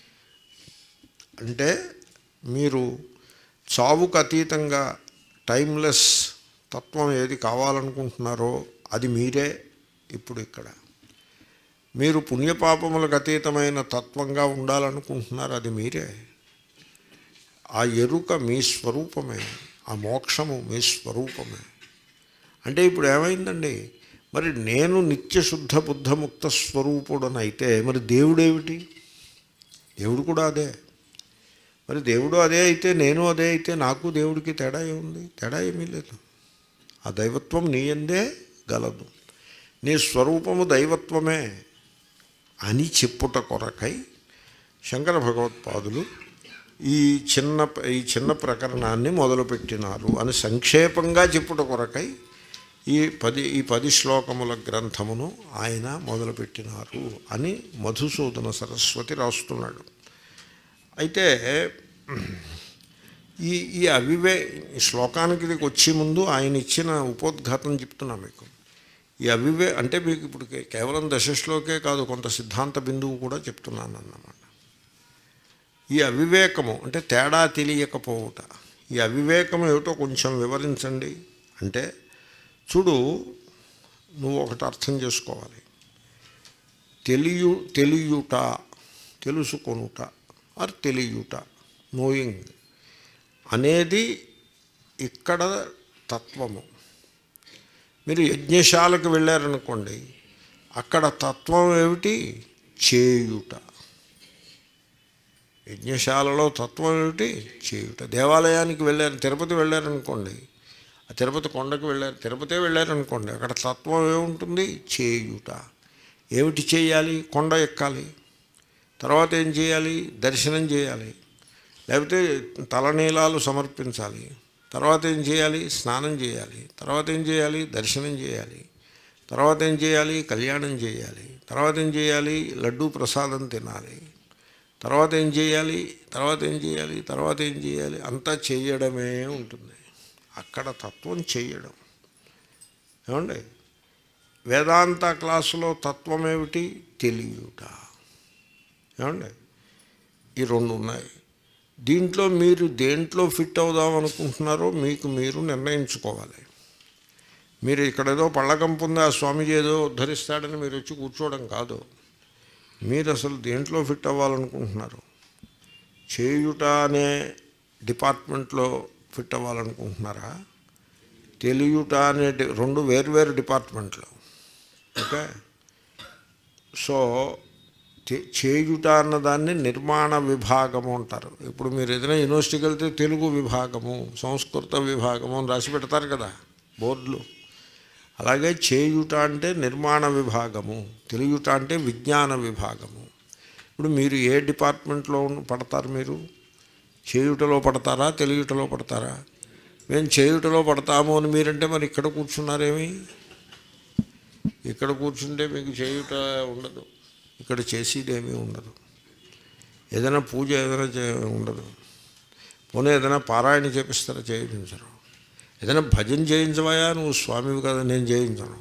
S1: అంటే మీరు చావుకు అతీతంగా టైమ్లెస్ తత్వం ఏది కావాలనుకుంటున్నారో అది మీరే ఇప్పుడు ఇక్కడ మీరు పుణ్యపాపములకు అతీతమైన తత్వంగా ఉండాలనుకుంటున్నారు అది మీరే ఆ ఎరుక మీ స్వరూపమే ఆ మోక్షము మీ స్వరూపమే అంటే ఇప్పుడు ఏమైందండి మరి నేను నిత్యశుద్ధ బుద్ధముక్త స్వరూపుడనైతే మరి దేవుడేమిటి దేవుడు కూడా అదే మరి దేవుడు అదే అయితే నేను అదే అయితే నాకు దేవుడికి తేడా ఏముంది తేడా ఏమీ లేదు ఆ దైవత్వం నీ అందే గలదు నీ స్వరూపము దైవత్వమే అని చెప్పుట కొరకై శంకర భగవత్పాదులు ఈ చిన్న ఈ చిన్న ప్రకరణాన్ని మొదలుపెట్టినారు అని సంక్షేపంగా చెప్పుట కొరకై ఈ పది ఈ పది శ్లోకముల గ్రంథమును ఆయన మొదలుపెట్టినారు అని మధుసూదన సరస్వతి రాస్తున్నాడు అయితే ఈ ఈ అవివే ఈ శ్లోకానికి ఇది వచ్చే ముందు ఆయన ఇచ్చిన ఉపోద్ఘాతం చెప్తున్నా మీకు ఈ అవివే అంటే మీకు ఇప్పుడు కే- కేవలం దశశ్లోకే కాదు కొంత సిద్ధాంత బిందువు కూడా చెప్తున్నాను అన్నమాట ఈ అవివేకము అంటే తేడా తెలియకపోవుట ఈ అవివేకము ఏమిటో కొంచెం వివరించండి అంటే చూడు నువ్వు ఒకటి అర్థం చేసుకోవాలి తెలియు తెలియుట తెలుసుకొనుట ఆర్ తెలియుట నోయింగ్ అనేది ఇక్కడ తత్వము మీరు యజ్ఞశాలకు వెళ్ళారనుకోండి అక్కడ తత్వం ఏమిటి చేయుట యజ్ఞశాలలో తత్వం ఏమిటి చేయుట దేవాలయానికి వెళ్ళారు తిరుపతి వెళ్ళారనుకోండి ఆ తిరుపతి కొండకు వెళ్ళారు తిరుపతి వెళ్ళారనుకోండి అక్కడ తత్వం ఏముంటుంది చేయుట ఏమిటి చేయాలి కొండ ఎక్కాలి తర్వాత ఏం చేయాలి దర్శనం చేయాలి లేకపోతే తలనీలాలు సమర్పించాలి తర్వాత ఏం చేయాలి స్నానం చేయాలి తర్వాత ఏం చేయాలి దర్శనం చేయాలి తర్వాత ఏం చేయాలి కళ్యాణం చేయాలి తర్వాత ఏం చేయాలి లడ్డూ ప్రసాదం తినాలి తర్వాత ఏం చేయాలి తర్వాత ఏం చేయాలి తర్వాత ఏం చేయాలి అంతా చేయడమే ఉంటుంది అక్కడ తత్వం చేయడం ఏమండి వేదాంత క్లాసులో తత్వం ఏమిటి తెలియట ఏమండి ఈ రెండు ఉన్నాయి దీంట్లో మీరు దేంట్లో ఫిట్ అవుదాం అనుకుంటున్నారో మీకు మీరు నిర్ణయించుకోవాలి మీరు ఇక్కడ ఏదో పళ్ళకంపు ఉంది ఆ స్వామీజీ ఏదో ఉద్ధరిస్తాడని మీరు వచ్చి కూర్చోవడం కాదు మీరు అసలు దేంట్లో ఫిట్ అవ్వాలనుకుంటున్నారు చేయుట అనే డిపార్ట్మెంట్లో ఫిట్ అవ్వాలనుకుంటున్నారా తెలియుట అనే డి- రెండు వేర్వేరు డిపార్ట్మెంట్లు ఓకే సో చే- చేయుట అన్నదాన్ని నిర్మాణ విభాగము అంటారు ఇప్పుడు మీరు ఏదైనా యూనివర్సిటీకి వెళ్తే తెలుగు విభాగము సంస్కృత విభాగము అని రాసి పెడతారు కదా బోర్డులు అలాగే చేయుట అంటే నిర్మాణ విభాగము తెలియుట అంటే విజ్ఞాన విభాగము ఇప్పుడు మీరు ఏ డిపార్ట్మెంట్లో ఉన్న- పడతారు మీరు చేయుటలో పడతారా తెలియుటలో పడతారా మేము చేయుటలో పడతాము అని మీరంటే మరి ఇక్కడ కూర్చున్నారేమి ఇక్కడ కూర్చుంటే మీకు చేయుట ఉండదు ఇక్కడ చేసేదేమీ ఉండదు ఏదైనా పూజ ఏదైనా చే ఉండదు పోనీ ఏదైనా పారాయణ చేపిస్తారా చేయించరు ఏదైనా భజన చేయించవయా నువ్వు స్వామివి కదా నేను చేయించను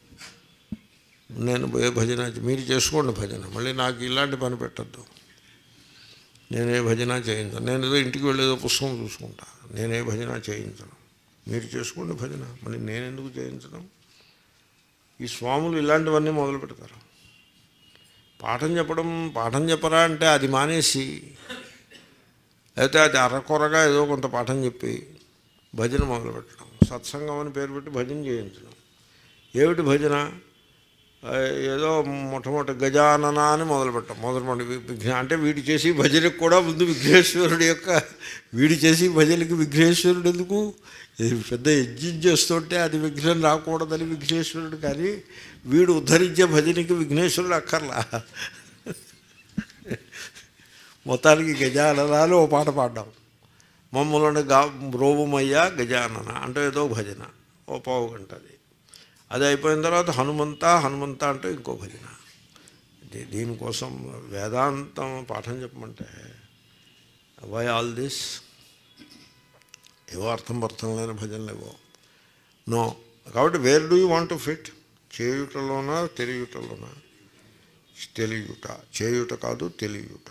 S1: నేను ఏ భజన మీరు చేసుకోండి భజన మళ్ళీ నాకు ఇలాంటి పని పెట్టద్దు నేనే భజన చేయించను నేను ఏదో ఇంటికి వెళ్ళేదో పుస్తకం చూసుకుంటా నేనే భజన చేయించను మీరు చేసుకోండి భజన మళ్ళీ నేను ఎందుకు చేయించడం ఈ స్వాములు ఇలాంటివన్నీ మొదలు పెడతారు పాఠం చెప్పడం పాఠం చెప్పరా అంటే అది మానేసి అయితే అది అరకొరగా ఏదో కొంత పాఠం చెప్పి భజన మొదలు పెట్టడం సత్సంగం అని పేరు పెట్టి భజన చేయించడం ఏమిటి భజన ఆ, ఏదో మొట్టమొదటి గజానన అని మొదలుపెట్టాం మొదలుపెట్టి విఘ్న అంటే వీడు చేసి భజనకు కూడా ముందు విఘ్నేశ్వరుడు యొక్క వీడు చేసి భజనకి విఘ్నేశ్వరుడు ఎందుకు ఇది పెద్ద యజ్ఞం చేస్తుంటే అది విఘ్నం రాకూడదని విఘ్నేశ్వరుడు కానీ వీడు ఉద్ధరించే భజనకి విఘ్నేశ్వరుడు అక్కర్లా మొత్తానికి గజాననాలు ఓ పాట పాడ్డాం మమ్మల్ని గా రోబుమయ్య గజానన అంటే ఏదో భజన ఓ పావు గంట అది అది అయిపోయిన తర్వాత హనుమంత హనుమంత అంటే ఇంకో భజన దీ- దీనికోసం వేదాంతం పాఠం చెప్పమంటే వై ఆల్ దిస్ ఏవో అర్థం అర్థం లేని భజనలు ఏవో నో కాబట్టి where do you want to fit చేయుటలోనా తెలియుటలోనా తెలియుట చేయుట కాదు తెలియుట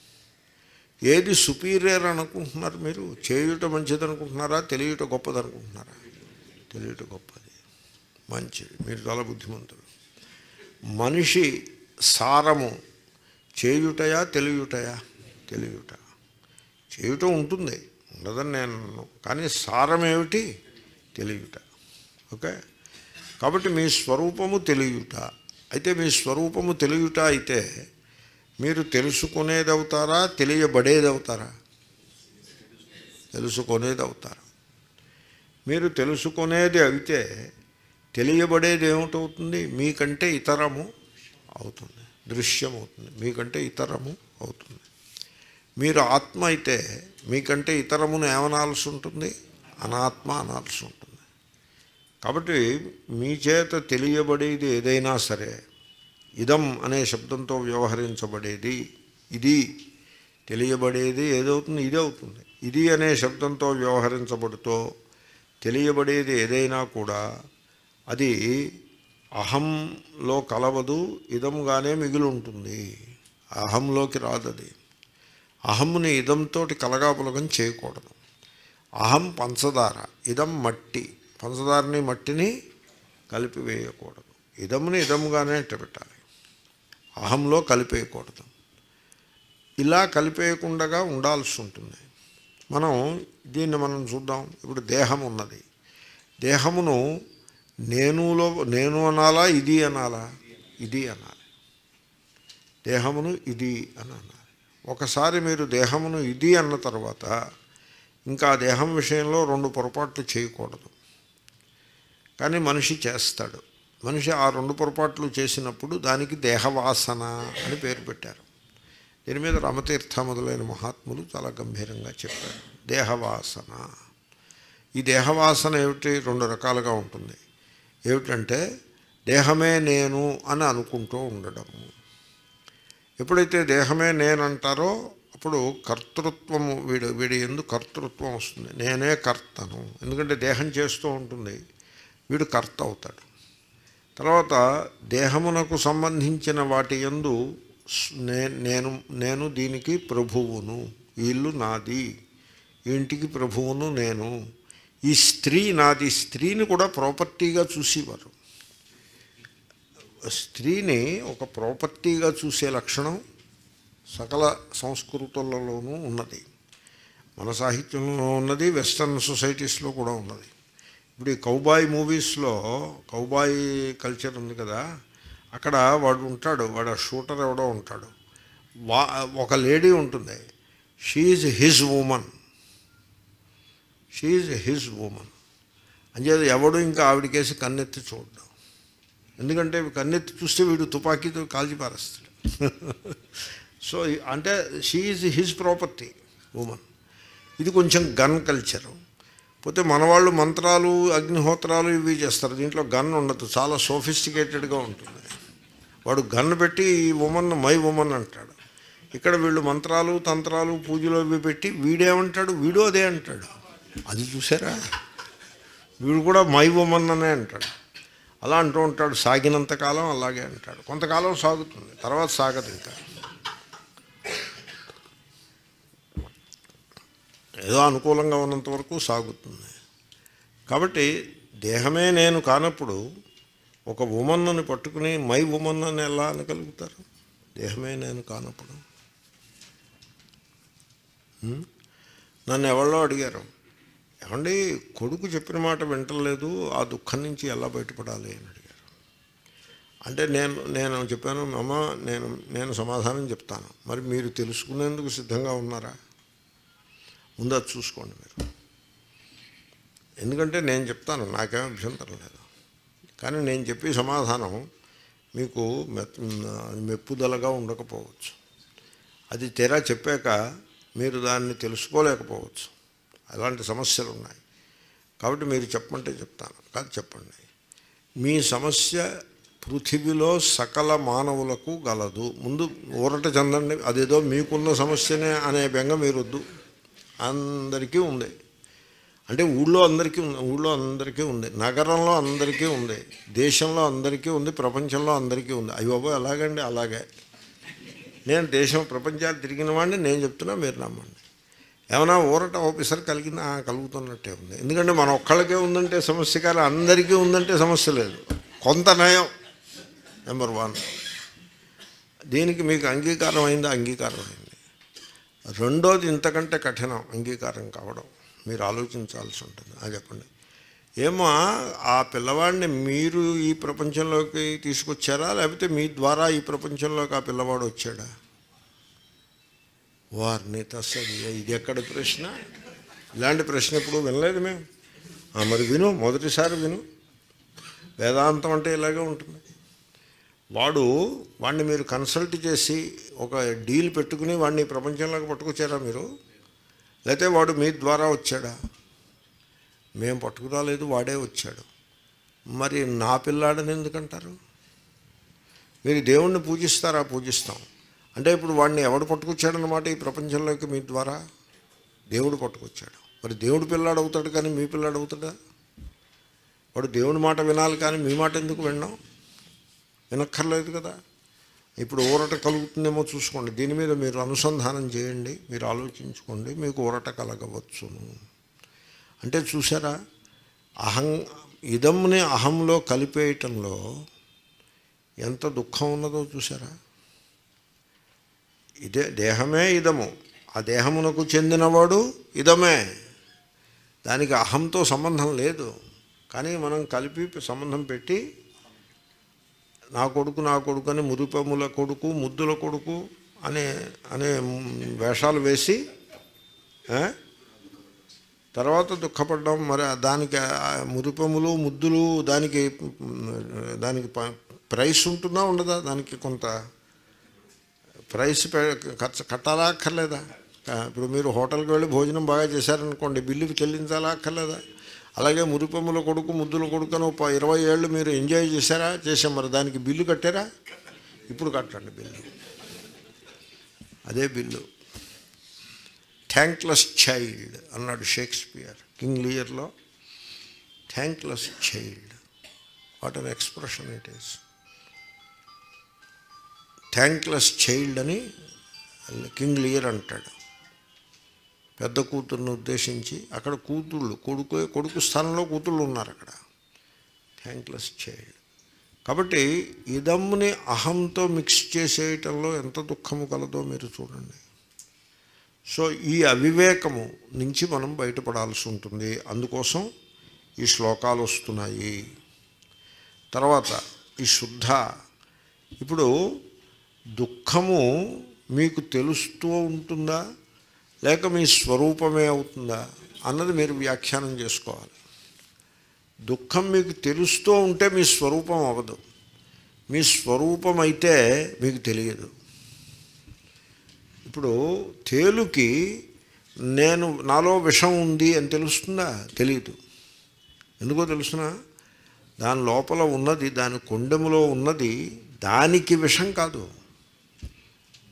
S1: ఏది సుపీరియర్ అనుకుంటున్నారు మీరు చేయుట మంచిది అనుకుంటున్నారా తెలియట గొప్పది అనుకుంటున్నారా తెలియట గొప్పది మంచిది మీరు చాలా బుద్ధిమంతులు మనిషి సారము చేయుటయా తెలియుటయా తెలియుట చేయుట ఉంటుంది ఉండదని నేను అనను. కానీ సారం ఏమిటి తెలియుట ఓకే కాబట్టి మీ స్వరూపము తెలియుట అయితే మీ స్వరూపము తెలియుట అయితే మీరు తెలుసుకునేది అవుతారా తెలియబడేది అవుతారా తెలుసుకునేది అవుతారు మీరు తెలుసుకునేది అయితే తెలియబడేది ఏమిటవుతుంది మీకంటే ఇతరము అవుతుంది దృశ్యం అవుతుంది మీకంటే ఇతరము అవుతుంది మీరు ఆత్మ అయితే మీకంటే ఇతరమును ఏమనాల్సి ఉంటుంది అనాత్మ అనాల్సి ఉంటుంది కాబట్టి మీ చేత తెలియబడేది ఏదైనా సరే ఇదం అనే శబ్దంతో వ్యవహరించబడేది ఇది తెలియబడేది ఏదవుతుంది ఇది అవుతుంది ఇది అనే శబ్దంతో వ్యవహరించబడుతూ తెలియబడేది ఏదైనా కూడా అది అహంలో కలవదు ఇదంగానే మిగిలి ఉంటుంది అహంలోకి రాదది అహంని ఇదంతో కలగాపులగం చేయకూడదు అహం పంచదార ఇదం మట్టి పంచదారని మట్టిని కలిపివేయకూడదు ఇదముని ఇదముగానే ఇట్ట పెట్టాలి అహంలో కలిపేయకూడదు ఇలా కలిపేయకుండా ఉండాల్సి ఉంటుంది మనం దీన్ని మనం చూద్దాం ఇప్పుడు దేహం ఉన్నది దేహమును నేనులో నేను అనాలా ఇది అనాలా ఇది అనాలి దేహమును ఇది అని అనాలి ఒకసారి మీరు దేహమును ఇది అన్న తర్వాత ఇంకా ఆ దేహం విషయంలో రెండు పొరపాట్లు చేయకూడదు కానీ మనిషి చేస్తాడు మనిషి ఆ రెండు పొరపాట్లు చేసినప్పుడు దానికి దేహవాసన అని పేరు పెట్టారు దీని మీద రమతీర్థ మొదలైన మహాత్ములు చాలా గంభీరంగా చెప్పారు దేహవాసన ఈ దేహవాసన ఏమిటి రెండు రకాలుగా ఉంటుంది ఏమిటంటే దేహమే నేను అని అనుకుంటూ ఉండడము ఎప్పుడైతే దేహమే నేనంటారో అప్పుడు కర్తృత్వము వీడు వీడి ఎందు కర్తృత్వం వస్తుంది నేనే కర్తను ఎందుకంటే దేహం చేస్తూ ఉంటుంది వీడు కర్త అవుతాడు తర్వాత దేహమునకు సంబంధించిన వాటి ఎందు నే- నేను నేను దీనికి ప్రభువును ఈ ఇల్లు నాది ఈ ఇంటికి ప్రభువును నేను ఈ స్త్రీ నాది స్త్రీని కూడా ప్రాపర్టీగా చూసేవారు స్త్రీని ఒక ప్రాపర్టీగా చూసే లక్షణం సకల సంస్కృతులలోనూ ఉన్నది మన సాహిత్యంలో ఉన్నది వెస్టర్న్ సొసైటీస్లో కూడా ఉన్నది ఇప్పుడు ఈ కౌబాయ్ మూవీస్లో కౌబాయ్ కల్చర్ ఉంది కదా అక్కడ వాడు ఉంటాడు వాడు షూటర్ ఎవడో ఉంటాడు వా ఒక లేడీ ఉంటుంది she's his woman she's his woman అంచేది ఎవడు ఇంకా ఆవిడకేసి కన్నెత్తి చూడడం ఎందుకంటే కన్నెత్తి చూస్తే వీడు తుపాకీతో కాల్చి పారేస్తాడు సో అంటే షీఈ్ హిజ్ ప్రాపర్టీ ఉమన్ ఇది కొంచెం గన్ కల్చరు పోతే మనవాళ్ళు మంత్రాలు అగ్నిహోత్రాలు ఇవి చేస్తారు దీంట్లో గన్ ఉండదు చాలా సోఫిస్టికేటెడ్గా ఉంటుంది వాడు గన్ పెట్టి ఈ ఉమన్ మై ఉమన్ అంటాడు ఇక్కడ వీళ్ళు మంత్రాలు తంత్రాలు పూజలు అవి పెట్టి వీడేమంటాడు వీడు అదే అంటాడు అది చూసారా వీడు కూడా మై ఉమన్ అనే అంటాడు అలా అంటూ ఉంటాడు సాగినంత కాలం అలాగే అంటాడు కొంతకాలం సాగుతుంది తర్వాత సాగదు ఇంకా ఏదో అనుకూలంగా ఉన్నంత వరకు సాగుతుంది కాబట్టి దేహమే నేను కానప్పుడు ఒక ఉమన్నని పట్టుకుని మై ఉమన్ అని ఎలా అనగలుగుతారు దేహమే నేను కానప్పుడు ఉం? నన్ను ఎవరో అడిగారు ఏమండి కొడుకు చెప్పిన మాట వింటలేదు ఆ దుఃఖం నుంచి ఎలా బయటపడాలి అని అడిగారు అంటే నేను నేను చెప్పాను అమ్మ నేను నేను సమాధానం చెప్తాను మరి మీరు తెలుసుకునేందుకు సిద్ధంగా ఉన్నారా ముందు అది చూసుకోండి మీరు ఎందుకంటే నేను చెప్తాను నాకేం అభ్యంతరం లేదు కానీ నేను చెప్పే సమాధానం మీకు మెత్ మెప్పుదలగా ఉండకపోవచ్చు అది తెరా చెప్పాక మీరు దాన్ని తెలుసుకోలేకపోవచ్చు అలాంటి సమస్యలు ఉన్నాయి కాబట్టి మీరు చెప్పమంటే చెప్తాను కాదు చెప్పండి మీ సమస్య పృథివిలో సకల మానవులకు గలదు ముందు ఊరట చెందండి అదేదో మీకున్న సమస్యనే అనే బెంగ మీరు వద్దు అందరికీ ఉంది అంటే ఊళ్ళో అందరికీ ఉంది ఊళ్ళో అందరికీ ఉంది నగరంలో అందరికీ ఉంది దేశంలో అందరికీ ఉంది ప్రపంచంలో అందరికీ ఉంది అయ్యి బాబు అలాగండి అలాగే నేను దేశం ప్రపంచాలు తిరిగిన వాడిని నేను చెప్తున్నా మీరు నమ్మండి ఏమైనా ఊరట ఆఫీసర్ కలిగిన ఆ, కలుగుతున్నట్టే ఉంది ఎందుకంటే మన ఒక్కళ్ళకే ఉందంటే సమస్య కానీ అందరికీ ఉందంటే సమస్య లేదు కొంత నయం నెంబర్ వన్ దీనికి మీకు అంగీకారం అయిందా అంగీకారం అయింది రెండోది ఇంతకంటే కఠినం అంగీకారం కావడం మీరు ఆలోచించాల్సి ఉంటుంది అది చెప్పండి ఏమో ఆ పిల్లవాడిని మీరు ఈ ప్రపంచంలోకి తీసుకొచ్చారా లేకపోతే మీ ద్వారా ఈ ప్రపంచంలోకి ఆ పిల్లవాడు వచ్చాడా వారిని తస్సది ఇది ఎక్కడ ప్రశ్న ఇలాంటి ప్రశ్న ఎప్పుడు వినలేదు మేము ఆ, మరి విను మొదటిసారి విను వేదాంతం అంటే ఇలాగే ఉంటుంది వాడు వాడిని మీరు కన్సల్ట్ చేసి ఒక డీల్ పెట్టుకుని వాడిని ఈ ప్రపంచంలోకి పట్టుకొచ్చారా మీరు లేకపోతే వాడు మీ ద్వారా వచ్చాడా మేము పట్టుకురాలేదు వాడే వచ్చాడు మరి నా పిల్లాడని ఎందుకంటారు మీరు దేవుణ్ణి పూజిస్తారా పూజిస్తాం అంటే ఇప్పుడు వాడిని ఎవడు పట్టుకొచ్చాడనమాట ఈ ప్రపంచంలోకి మీ ద్వారా దేవుడు పట్టుకొచ్చాడు మరి దేవుడు పిల్లాడు అవుతాడు కానీ మీ పిల్లాడు అవుతాడా వాడు దేవుడి మాట వినాలి కానీ మీ మాట ఎందుకు విన్నాం వినక్కర్లేదు కదా ఇప్పుడు ఊరట కలుగుతుందేమో చూసుకోండి దీని మీద మీరు అనుసంధానం చేయండి మీరు ఆలోచించుకోండి మీకు ఊరట కలగవచ్చును అంటే చూసారా అహం ఇదంని అహంలో కలిపేయటంలో ఎంత దుఃఖం ఉన్నదో చూసారా ఇదే దేహమే ఇదము ఆ దేహమునకు చెందినవాడు ఇదమే దానికి అహంతో సంబంధం లేదు కానీ మనం కలిపి సంబంధం పెట్టి నా కొడుకు నా కొడుకు అని మురిపముల కొడుకు ముద్దుల కొడుకు అనే అనే వేషాలు వేసి ఆ? తర్వాత దుఃఖపడ్డం మరి దానికి ఆ మురిపములు ముద్దులు దానికి దానికి ప- ప్రైస్ ఉంటుందా ఉండదా దానికి కొంత ప్రైస్ పె- ఖర్చు కట్టాలా అక్కర్లేదా ఆ, ఇప్పుడు మీరు హోటల్కి వెళ్ళి భోజనం బాగా చేశారనుకోండి బిల్లుకి చెల్లించాలా అక్కర్లేదా అలాగే మురిపమ్ముల కొడుకు ముద్దుల కొడుకు అని ఒక ఇరవై ఏళ్ళు మీరు ఎంజాయ్ చేశారా చేసాం మరి దానికి బిల్లు కట్టారా ఇప్పుడు కట్టండి బిల్లు అదే బిల్లు థ్యాంక్లెస్ చైల్డ్ అన్నాడు షేక్స్పియర్ కింగ్ లియర్లో thankless child what an expression it is thankless child అని కింగ్ లియర్ అంటాడు పెద్ద కూతుర్ని ఉద్దేశించి అక్కడ కూతుళ్ళు కొడుకు కొడుకు స్థానంలో కూతుళ్ళు ఉన్నారు అక్కడ థ్యాంక్లెస్ చైల్డ్ కాబట్టి ఇదమ్ముని అహంతో మిక్స్ చేసేయటంలో ఎంత దుఃఖము కలదో మీరు చూడండి సో ఈ అవివేకము నుంచి మనం బయటపడాల్సి ఉంటుంది అందుకోసం ఈ శ్లోకాలు వస్తున్నాయి తర్వాత ఈ శుద్ధ ఇప్పుడు దుఃఖము మీకు తెలుస్తూ ఉంటుందా లేక మీ స్వరూపమే అవుతుందా అన్నది మీరు వ్యాఖ్యానం చేసుకోవాలి దుఃఖం మీకు తెలుస్తూ ఉంటే మీ స్వరూపం అవ్వదు మీ స్వరూపం అయితే మీకు తెలియదు ఇప్పుడు తేలుకి నేను నాలో విషం ఉంది అని తెలుస్తుందా తెలియదు ఎందుకో తెలుసునా దాని లోపల ఉన్నది దాని కొండెములో ఉన్నది దానికి విషం కాదు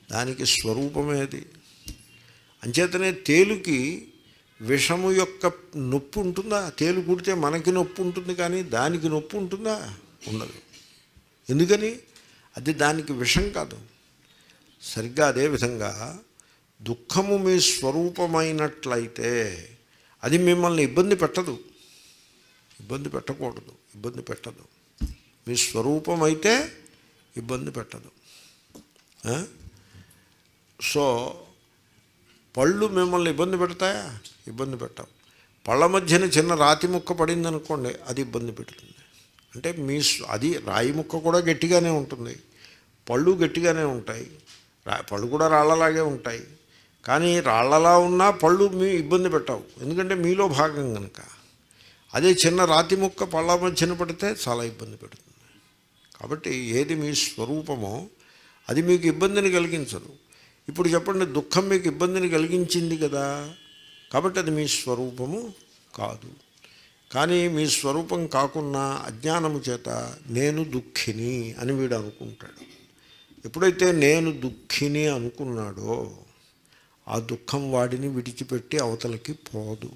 S1: దానికి స్వరూపమేది అంచేతనే తేలుకి విషము యొక్క నొప్పి ఉంటుందా తేలు కుడితే మనకి నొప్పి ఉంటుంది కానీ దానికి నొప్పి ఉంటుందా ఉండదు ఎందుకని అది దానికి విషం కాదు సరిగ్గా అదేవిధంగా దుఃఖము మీ స్వరూపమైనట్లయితే అది మిమ్మల్ని ఇబ్బంది పెట్టదు ఇబ్బంది పెట్టకూడదు ఇబ్బంది పెట్టదు మీ స్వరూపం అయితే ఇబ్బంది పెట్టదు ఆ? సో పళ్ళు మిమ్మల్ని ఇబ్బంది పెడతాయా ఇబ్బంది పెట్టవు పళ్ళ మధ్యన చిన్న రాతి ముక్క పడింది అనుకోండి అది ఇబ్బంది పెడుతుంది అంటే మీ స్వ- అది రాయి ముక్క కూడా గట్టిగానే ఉంటుంది పళ్ళు గట్టిగానే ఉంటాయి రా పళ్ళు కూడా రాళ్ళలాగే ఉంటాయి కానీ రాళ్ళలా ఉన్నా పళ్ళు మీ ఇబ్బంది పెట్టవు ఎందుకంటే మీలో భాగం కనుక అదే చిన్న రాతి ముక్క పళ్ళ మధ్యన పడితే చాలా ఇబ్బంది పెడుతుంది కాబట్టి ఏది మీ స్వరూపమో అది మీకు ఇబ్బందిని కలిగించదు ఇప్పుడు చెప్పండి దుఃఖం మీకు ఇబ్బందిని కలిగించింది కదా కాబట్టి అది మీ స్వరూపము కాదు కానీ మీ స్వరూపం కాకున్నా అజ్ఞానము చేత నేను దుఃఖిని అని వీడు అనుకుంటాడు ఎప్పుడైతే నేను దుఃఖిని అనుకున్నాడో ఆ దుఃఖం వాడిని విడిచిపెట్టి అవతలకి పోదు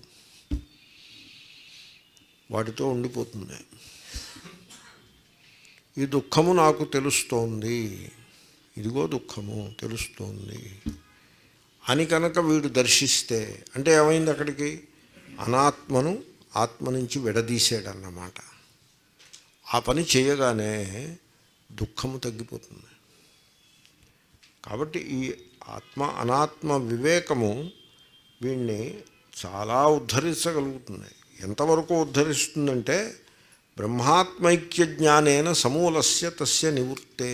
S1: వాటితో ఉండిపోతుంది ఈ దుఃఖము నాకు తెలుస్తోంది ఇదిగో దుఃఖము తెలుస్తోంది అని కనుక వీడు దర్శిస్తే అంటే ఏమైంది అక్కడికి అనాత్మను ఆత్మ నుంచి విడదీసాడన్నమాట ఆ పని చేయగానే దుఃఖము తగ్గిపోతుంది కాబట్టి ఈ ఆత్మ అనాత్మ వివేకము వీణ్ణి చాలా ఉద్ధరించగలుగుతుంది ఎంతవరకు ఉద్ధరిస్తుందంటే బ్రహ్మాత్మైక్య జ్ఞానేన సమూలస్య తస్య నివృత్తే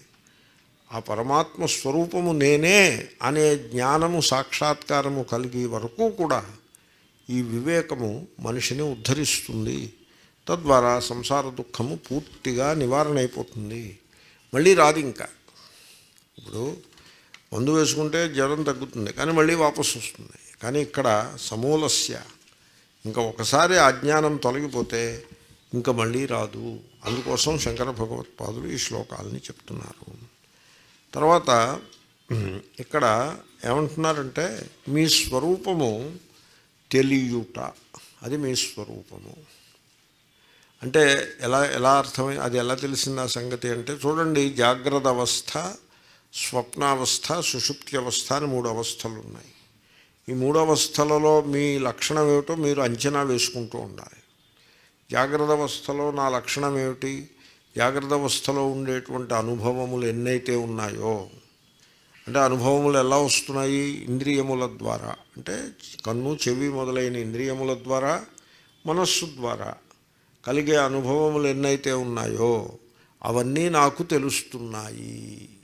S1: ఆ పరమాత్మ స్వరూపము నేనే అనే జ్ఞానము సాక్షాత్కారము కలిగే వరకు కూడా ఈ వివేకము మనిషిని ఉద్ధరిస్తుంది తద్వారా సంసార దుఃఖము పూర్తిగా నివారణ అయిపోతుంది మళ్ళీ రాదు ఇంకా ఇప్పుడు మందు వేసుకుంటే జ్వరం తగ్గుతుంది కానీ మళ్ళీ వాపసు వస్తుంది కానీ ఇక్కడ సమూలస్య ఇంకా ఒకసారి అజ్ఞానం తొలగిపోతే ఇంకా మళ్ళీ రాదు అందుకోసం శంకర భగవత్పాదులు ఈ శ్లోకాలని చెప్తున్నారు తర్వాత ఇక్కడ ఏమంటున్నారంటే మీ స్వరూపము తెలియుట అది మీ స్వరూపము అంటే ఎలా ఎలా అర్థమై అది ఎలా తెలిసింది ఆ సంగతి అంటే చూడండి జాగ్రత్త అవస్థ స్వప్నావస్థ సుషుప్తి అవస్థ అని మూడు అవస్థలు ఉన్నాయి ఈ మూడు అవస్థలలో మీ లక్షణం ఏమిటో మీరు అంచనా వేసుకుంటూ ఉండాలి జాగ్రత్త అవస్థలో నా లక్షణం ఏమిటి జాగ్రత్త అవస్థలో ఉండేటువంటి అనుభవములు ఎన్నైతే ఉన్నాయో అంటే అనుభవములు ఎలా వస్తున్నాయి ఇంద్రియముల ద్వారా అంటే కన్ను చెవి మొదలైన ఇంద్రియముల ద్వారా మనస్సు ద్వారా కలిగే అనుభవములు ఎన్నైతే ఉన్నాయో అవన్నీ నాకు తెలుస్తున్నాయి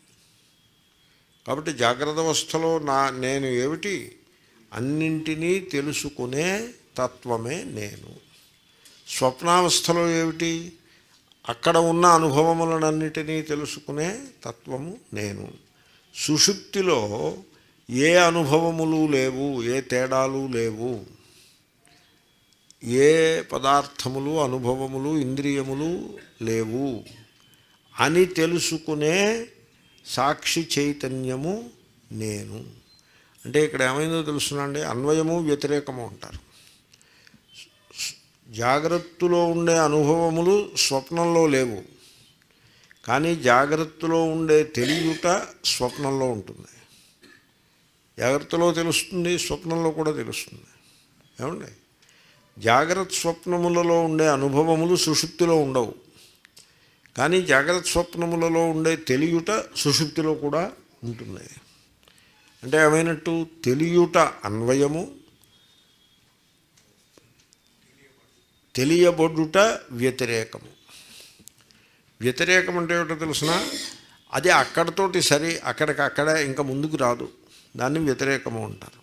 S1: కాబట్టి జాగ్రత్త అవస్థలో నా నేను ఏమిటి అన్నింటినీ తెలుసుకునే తత్వమే నేను స్వప్నావస్థలో ఏమిటి అక్కడ ఉన్న అనుభవములనన్నిటినీ తెలుసుకునే తత్వము నేను సుషుప్తిలో ఏ అనుభవములు లేవు ఏ తేడాలు లేవు ఏ పదార్థములు అనుభవములు ఇంద్రియములు లేవు అని తెలుసుకునే సాక్షి చైతన్యము నేను అంటే ఇక్కడ ఏమైందో తెలుసునండి అన్వయము వ్యతిరేకము అంటారు జాగ్రత్తలో ఉండే అనుభవములు స్వప్నంలో లేవు కానీ జాగ్రత్తలో ఉండే తెలియట స్వప్నంలో ఉంటుంది జాగ్రత్తలో తెలుస్తుంది స్వప్నంలో కూడా తెలుస్తుంది ఏమండి జాగ్రత్త స్వప్నములలో ఉండే అనుభవములు సుషుప్తిలో ఉండవు కానీ జాగ్రత్త స్వప్నములలో ఉండే తెలియుట సుషుప్తిలో కూడా ఉంటుంది అంటే ఏమైనట్టు తెలియుట అన్వయము తెలియబడుట వ్యతిరేకము వ్యతిరేకం అంటే ఏమిటో తెలుసిన అది అక్కడతోటి సరి అక్కడికి అక్కడ ఇంకా ముందుకు రాదు దాన్ని వ్యతిరేకము అంటారు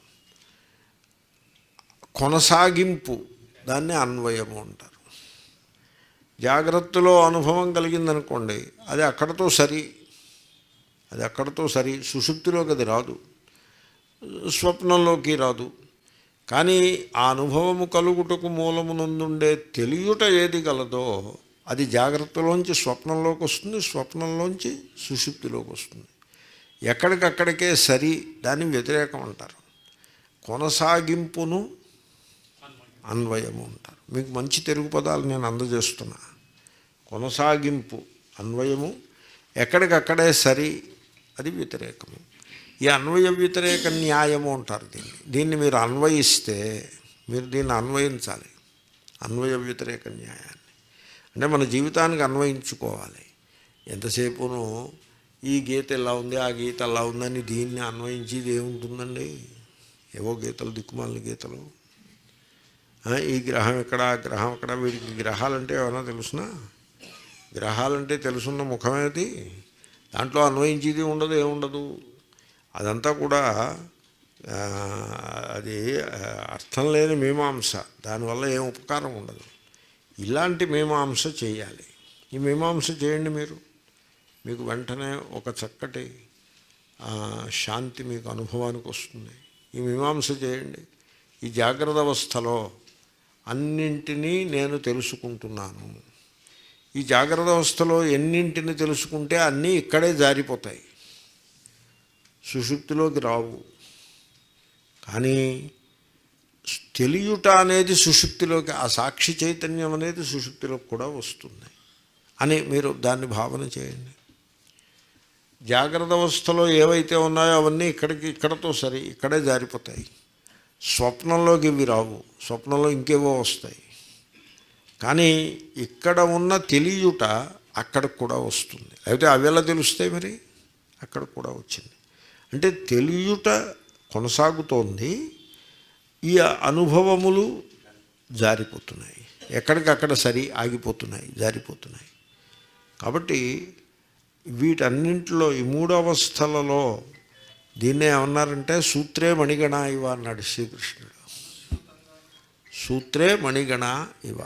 S1: కొనసాగింపు దాన్ని అన్వయము అంటారు జాగ్రత్తలో అనుభవం కలిగిందనుకోండి అది అక్కడతో సరి అది అక్కడతో సరి సుషుప్తిలోకి అది రాదు స్వప్నంలోకి రాదు కానీ ఆ అనుభవము కలుగుటకు మూలమునందుండే తెలియుట ఏది గలదో అది జాగ్రత్తలోంచి స్వప్నంలోకి వస్తుంది స్వప్నంలోంచి సుషుప్తిలోకి వస్తుంది ఎక్కడికక్కడికే సరి దాన్ని వ్యతిరేకం అంటారు కొనసాగింపును అన్వయము అంటారు మీకు మంచి తెలుగు పదాలు నేను అందజేస్తున్నా కొనసాగింపు అన్వయము ఎక్కడికక్కడే సరి అది వ్యతిరేకము ఈ అన్వయ వ్యతిరేక న్యాయము అంటారు దీన్ని దీన్ని మీరు అన్వయిస్తే మీరు దీన్ని అన్వయించాలి అన్వయ వ్యతిరేక న్యాయాన్ని అంటే మన జీవితానికి అన్వయించుకోవాలి ఎంతసేపును ఈ గీత ఎలా ఉంది ఆ గీత ఎలా ఉందని దీన్ని అన్వయించేది ఏముంటుందండి ఏవో గీతలు దిక్కుమాలిన గీతలు ఆ, ఈ గ్రహం ఎక్కడ ఆ గ్రహం ఎక్కడ వీడికి గ్రహాలంటే ఏమైనా తెలుసునా గ్రహాలంటే తెలుసున్న ముఖమేది దాంట్లో అన్వయించేది ఉండదు ఏముండదు అదంతా కూడా ఆ, అది ఆ, అర్థం లేని మీమాంస దానివల్ల ఏం ఉపకారం ఉండదు ఇలాంటి మీమాంస చేయాలి ఈ మీమాంస చేయండి మీరు మీకు వెంటనే ఒక చక్కటి ఆ, శాంతి మీకు అనుభవానికి వస్తుంది ఈ మీమాంస చేయండి ఈ జాగ్రత్త అవస్థలో అన్నింటినీ నేను తెలుసుకుంటున్నాను ఈ జాగ్రత్త అవస్థలో ఎన్నింటిని తెలుసుకుంటే అన్నీ ఇక్కడే జారిపోతాయి సుషుప్తిలోకి రావు కానీ తెలియుట అనేది సుషుప్తిలోకి ఆ సాక్షి చైతన్యం అనేది సుషుప్తిలోకి కూడా వస్తుంది అని మీరు దాన్ని భావన చేయండి జాగ్రత్త అవస్థలో ఏవైతే ఉన్నాయో అవన్నీ ఇక్కడికి ఇక్కడతో సరి ఇక్కడే జారిపోతాయి స్వప్నంలోకి ఇవి రావు స్వప్నంలో ఇంకేవో వస్తాయి కానీ ఇక్కడ ఉన్న తెలియుట అక్కడికి కూడా వస్తుంది అయితే అవి ఎలా తెలుస్తాయి మరి అక్కడ కూడా వచ్చింది అంటే తెలియుట కొనసాగుతోంది ఈ అనుభవములు జారిపోతున్నాయి ఎక్కడికక్కడ సరి ఆగిపోతున్నాయి జారిపోతున్నాయి కాబట్టి వీటన్నింటిలో ఈ మూడు అవస్థలలో దీన్నే ఏమన్నారంటే సూత్రే మణిగణ ఇవ అన్నాడు శ్రీకృష్ణుడు సూత్రే మణిగణ ఇవ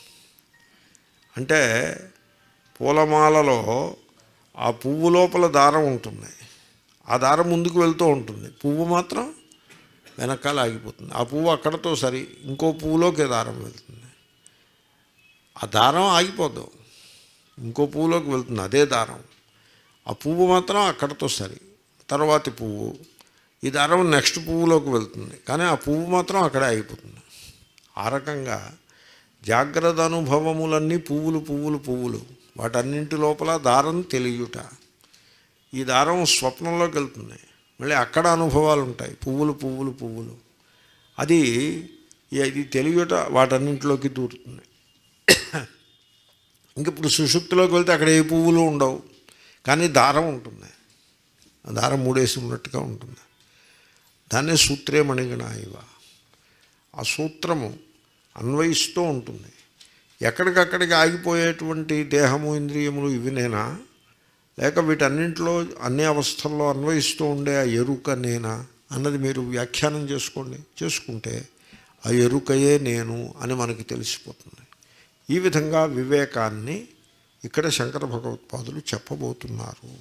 S1: అంటే పూలమాలలో ఆ పువ్వు లోపల దారం ఉంటుంది ఆ దారం ముందుకు వెళ్తూ ఉంటుంది పువ్వు మాత్రం వెనకాల ఆగిపోతుంది ఆ పువ్వు అక్కడతో సరి ఇంకో పువ్వులోకి దారం వెళ్తుంది ఆ దారం ఆగిపోదు ఇంకో పువ్వులోకి వెళ్తుంది అదే దారం ఆ పువ్వు మాత్రం అక్కడతో సరి తర్వాతి పువ్వు ఈ దారం నెక్స్ట్ పువ్వులోకి వెళ్తుంది కానీ ఆ పువ్వు మాత్రం అక్కడే ఆగిపోతుంది ఆ రకంగా జాగ్రత్త అనుభవములన్నీ పువ్వులు పువ్వులు పువ్వులు వాటన్నింటి లోపల దారం తెలియుట ఈ దారం స్వప్నంలోకి వెళ్తుంది మళ్ళీ అక్కడ అనుభవాలు ఉంటాయి పువ్వులు పువ్వులు పువ్వులు అది ఇది తెలియట వాటన్నింటిలోకి దూరుతుంది ఇంక ఇప్పుడు సుషుప్తిలోకి వెళ్తే అక్కడ ఏ పువ్వులు ఉండవు కానీ దారం ఉంటుంది ఆ దారం మూడేసి ఉన్నట్టుగా ఉంటుంది దాన్నే సూత్రే మణిగణ ఇవ ఆ సూత్రము అన్వయిస్తూ ఉంటుంది ఎక్కడికక్కడికి ఆగిపోయేటువంటి దేహము ఇంద్రియములు ఇవి నేనా లేక వీటన్నింటిలో అన్ని అవస్థల్లో అన్వయిస్తూ ఉండే ఆ ఎరుక నేనా అన్నది మీరు వ్యాఖ్యానం చేసుకోండి చేసుకుంటే ఆ ఎరుకయే నేను అని మనకి తెలిసిపోతుంది ఈ విధంగా వివేకాన్ని ఇక్కడ శంకర భగవత్పాదులు చెప్పబోతున్నారు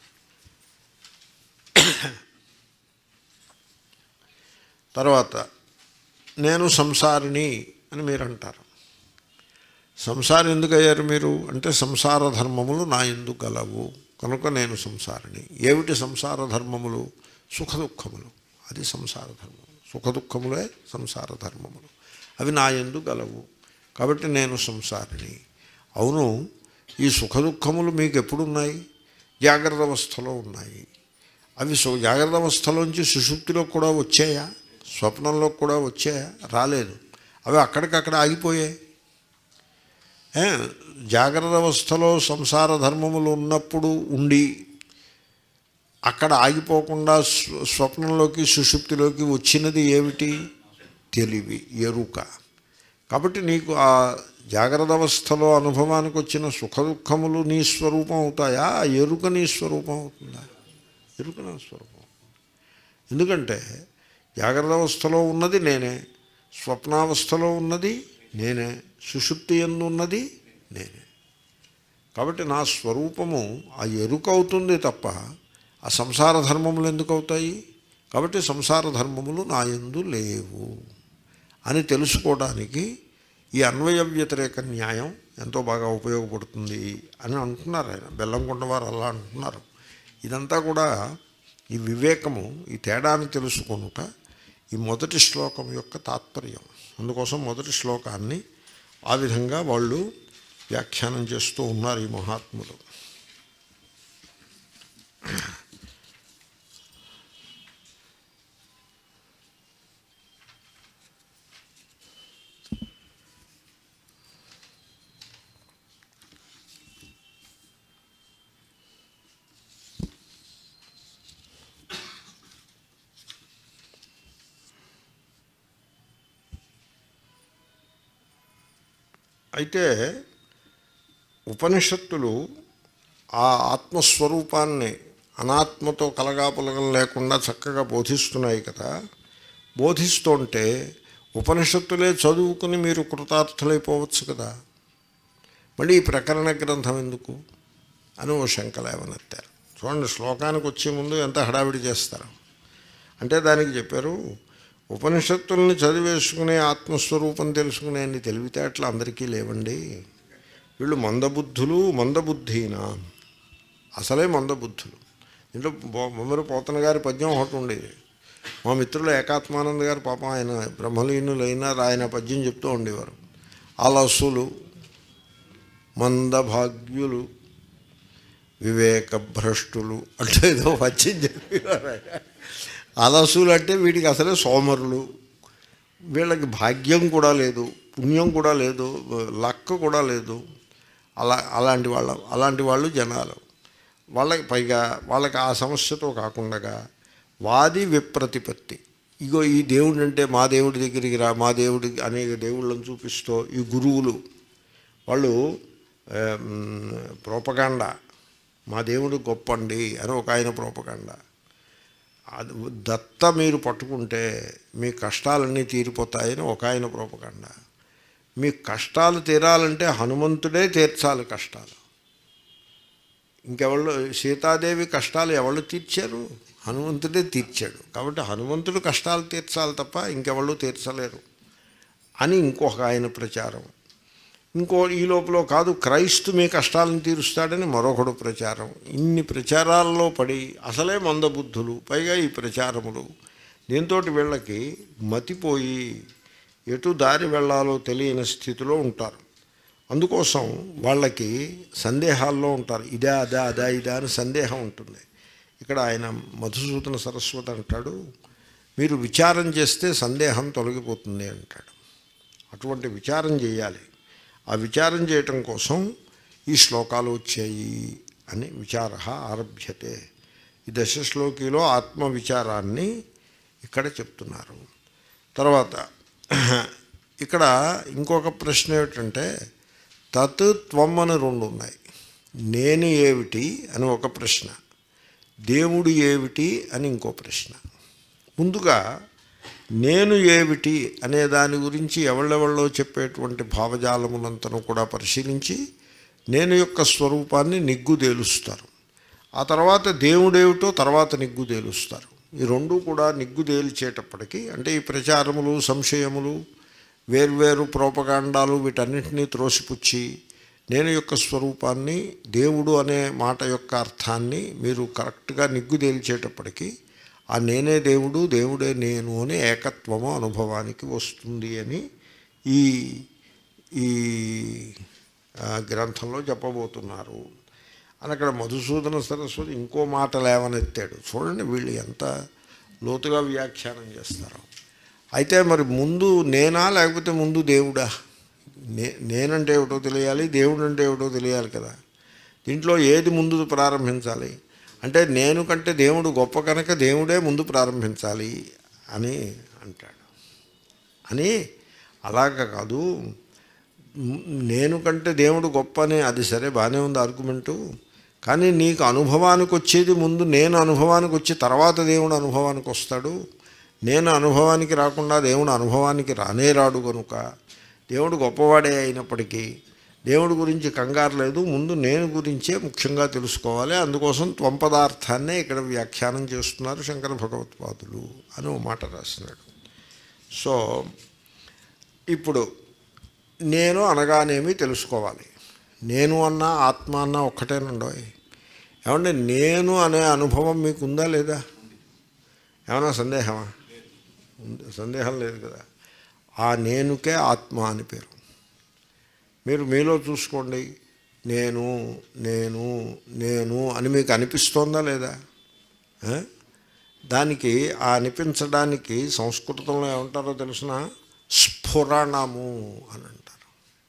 S1: తర్వాత నేను సంసారిని అని మీరు అంటారు సంసారం ఎందుకు అయ్యారు మీరు అంటే సంసార ధర్మములు నా ఎందు గలవు కనుక నేను సంసారిని ఏమిటి సంసార ధర్మములు సుఖ దుఃఖములు అది సంసార ధర్మములు సుఖ దుఃఖములే సంసార ధర్మములు అవి నా ఎందు గలవు కాబట్టి నేను సంసారిని అవును ఈ సుఖ దుఃఖములు మీకు ఎప్పుడున్నాయి జాగ్రత్త అవస్థలో ఉన్నాయి అవి సు జాగ్రత్త అవస్థలోంచి సుషుప్తిలో కూడా వచ్చాయా స్వప్నంలో కూడా వచ్చాయా రాలేదు అవి అక్కడికక్కడ ఆగిపోయాయి ఏ, జాగ్రత్త అవస్థలో సంసార ధర్మములు ఉన్నప్పుడు ఉండి అక్కడ ఆగిపోకుండా స్వ- స్వప్నంలోకి సుషుప్తిలోకి వచ్చినది ఏమిటి తెలివి ఎరుక కాబట్టి నీకు ఆ జాగ్రత్త అవస్థలో అనుభవానికి వచ్చిన సుఖ దుఃఖములు నీ స్వరూపం అవుతాయా ఆ ఎరుక నీ స్వరూపం అవుతుందా ఎరుక నా స్వరూపం ఎందుకంటే జాగ్రత్త అవస్థలో ఉన్నది నేనే స్వప్నావస్థలో ఉన్నది నేనే సుషుప్తి ఎందు ఉన్నది నేనే కాబట్టి నా స్వరూపము ఆ ఎరుక అవుతుంది తప్ప ఆ సంసార ధర్మములు ఎందుకు అవుతాయి కాబట్టి సంసార ధర్మములు నా యందు లేవు అని తెలుసుకోవడానికి ఈ అన్వయ వ్యతిరేక న్యాయం ఎంతో బాగా ఉపయోగపడుతుంది అని అంటున్నారు ఆయన బెల్లంకొండ వారు అలా అంటున్నారు ఇదంతా కూడా ఈ వివేకము ఈ తేడాన్ని తెలుసుకొనుట ఈ మొదటి శ్లోకం యొక్క తాత్పర్యం అందుకోసం మొదటి శ్లోకాన్ని ఆ విధంగా వాళ్ళు వ్యాఖ్యానం చేస్తూ ఉన్నారు ఈ మహాత్ములు అయితే ఉపనిషత్తులు ఆ ఆత్మస్వరూపాన్ని అనాత్మతో కలగాపులగం లేకుండా చక్కగా బోధిస్తున్నాయి కదా బోధిస్తుంటే ఉపనిషత్తులే చదువుకుని మీరు కృతార్థులైపోవచ్చు కదా మళ్ళీ ఈ ప్రకరణ గ్రంథం ఎందుకు అని ఓ శంక లేవనెత్తారు చూడండి శ్లోకానికి వచ్చే ముందు ఎంత హడావిడి చేస్తారు అంటే దానికి చెప్పారు ఉపనిషత్తుల్ని చదివేసుకునే ఆత్మస్వరూపం తెలుసుకునే అన్ని తెలివితేటలు అందరికీ లేవండి వీళ్ళు మందబుద్ధులు మందబుద్ధీనా అసలే మందబుద్ధులు దీంట్లో బొమ్మరి పోతన గారి పద్యం ఒకటి ఉండేది మా మిత్రులు ఏకాత్మానంద గారు పాపం ఆయన బ్రహ్మలీనులైనా ఆయన పద్యం చెప్తూ ఉండేవారు అలసులు మందభాగ్యులు వివేకభ్రష్టులు అంటే ఏదో పద్యం చెప్పేవారు ఆయన. అలసులు అంటే వీటికి అసలే సోమరులు వీళ్ళకి భాగ్యం కూడా లేదు పుణ్యం కూడా లేదు లక్క కూడా లేదు అలా అలాంటి వాళ్ళ అలాంటి వాళ్ళు జనాలు వాళ్ళకి పైగా వాళ్ళకి ఆ సమస్యతో కాకుండా వాది విప్రతిపత్తి ఇగో ఈ దేవుడు అంటే మా దేవుడి దగ్గరికి రా మా దేవుడి అనేక దేవుళ్ళని చూపిస్తూ ఈ గురువులు వాళ్ళు ప్రోపగాండ మా దేవుడు గొప్పండి అని ఒక ఆయన ప్రోపగాండ అది దత్త మీరు పట్టుకుంటే మీ కష్టాలన్నీ తీరిపోతాయని ఒక ఆయన ప్రోపగండ మీ కష్టాలు తీరాలంటే హనుమంతుడే తీర్చాలి కష్టాలు ఇంకెవళ్ళు సీతాదేవి కష్టాలు ఎవళ్ళు తీర్చారు హనుమంతుడే తీర్చాడు కాబట్టి హనుమంతుడు కష్టాలు తీర్చాలి తప్ప ఇంకెవళ్ళు తీర్చలేరు అని ఇంకొక ఆయన ప్రచారం ఇంకో ఈ లోపల కాదు క్రైస్తు మీ కష్టాలను తీరుస్తాడని మరొకడు ప్రచారం ఇన్ని ప్రచారాల్లో పడి అసలే మందబుద్ధులు పైగా ఈ ప్రచారములు దీంతో వీళ్ళకి మతిపోయి ఎటు దారి వెళ్ళాలో తెలియని స్థితిలో ఉంటారు అందుకోసం వాళ్ళకి సందేహాల్లో ఉంటారు ఇదా అదా అదా ఇదా అని సందేహం ఉంటుంది ఇక్కడ ఆయన మధుసూదన సరస్వతి అంటాడు మీరు విచారం చేస్తే సందేహం తొలగిపోతుంది అంటాడు అటువంటి విచారం చేయాలి ఆ విచారం చేయటం కోసం ఈ శ్లోకాలు వచ్చాయి అని విచార ఆరభ్యతే ఈ దశ శ్లోకిలో ఆత్మ విచారాన్ని ఇక్కడ చెప్తున్నారు తర్వాత ఇక్కడ ఇంకొక ప్రశ్న ఏమిటంటే తత్ త్వం అని రెండు ఉన్నాయి నేను ఏమిటి అని ఒక ప్రశ్న దేవుడు ఏమిటి అని ఇంకో ప్రశ్న ముందుగా నేను ఏమిటి అనే దాని గురించి ఎవళ్ళెవళ్ళో చెప్పేటువంటి భావజాలములంతను కూడా పరిశీలించి నేను యొక్క స్వరూపాన్ని నిగ్గు తేలుస్తారు ఆ తర్వాత దేవుడేమిటో తర్వాత నిగ్గు తేలుస్తారు ఈ రెండు కూడా నిగ్గు తేల్చేటప్పటికీ అంటే ఈ ప్రచారములు సంశయములు వేర్వేరు ప్రోపగాండాలు వీటన్నింటినీ త్రోసిపుచ్చి నేను యొక్క స్వరూపాన్ని దేవుడు అనే మాట యొక్క అర్థాన్ని మీరు కరెక్ట్గా నిగ్గు తేల్చేటప్పటికీ ఆ నేనే దేవుడు దేవుడే నేను అని ఏకత్వము అనుభవానికి వస్తుంది అని ఈ ఈ ఆ, గ్రంథంలో చెప్పబోతున్నారు అని అక్కడ మధుసూదన సరస్వతి ఇంకో మాట లేవనెత్తాడు చూడండి వీళ్ళు ఎంత లోతుగా వ్యాఖ్యానం చేస్తారు అయితే మరి ముందు నేనా లేకపోతే ముందు దేవుడా నే నేనంటే ఏమిటో తెలియాలి దేవుడు అంటే ఏమిటో తెలియాలి కదా దీంట్లో ఏది ముందు ప్రారంభించాలి అంటే నేను కంటే దేవుడు గొప్ప కనుక దేవుడే ముందు ప్రారంభించాలి అని అంటాడు అని అలాగ కాదు మ్, నేను కంటే దేవుడు గొప్ప అని అది సరే బాగానే ఉంది ఆర్గ్యుమెంటు కానీ నీకు అనుభవానికి వచ్చేది ముందు నేను అనుభవానికి వచ్చి తర్వాత దేవుడు అనుభవానికి వస్తాడు నేను అనుభవానికి రాకుండా దేవుడు అనుభవానికి రానే రాడు కనుక దేవుడు గొప్పవాడే అయినప్పటికీ దేవుడి గురించి కంగారు లేదు ముందు నేను గురించే ముఖ్యంగా తెలుసుకోవాలి అందుకోసం త్వంపదార్థాన్నే ఇక్కడ వ్యాఖ్యానం చేస్తున్నారు శంకర భగవత్పాదులు అని ఓ మాట రాసినాడు సో ఇప్పుడు నేను అనగానేమి తెలుసుకోవాలి నేను అన్నా ఆత్మ అన్నా ఒక్కటేనండోయ్ ఏమంటే నేను అనే అనుభవం మీకు ఉందా లేదా ఏమైనా సందేహమా ఉంది. సందేహం లేదు కదా ఆ నేనుకే ఆత్మ అని పేరు మీరు మీలో చూసుకోండి నేను నేను నేను అని మీకు అనిపిస్తోందా లేదా ఆ? దానికి ఆ అనిపించడానికి సంస్కృతంలో ఏమంటారో తెలిసిన స్ఫురణము అని అంటారు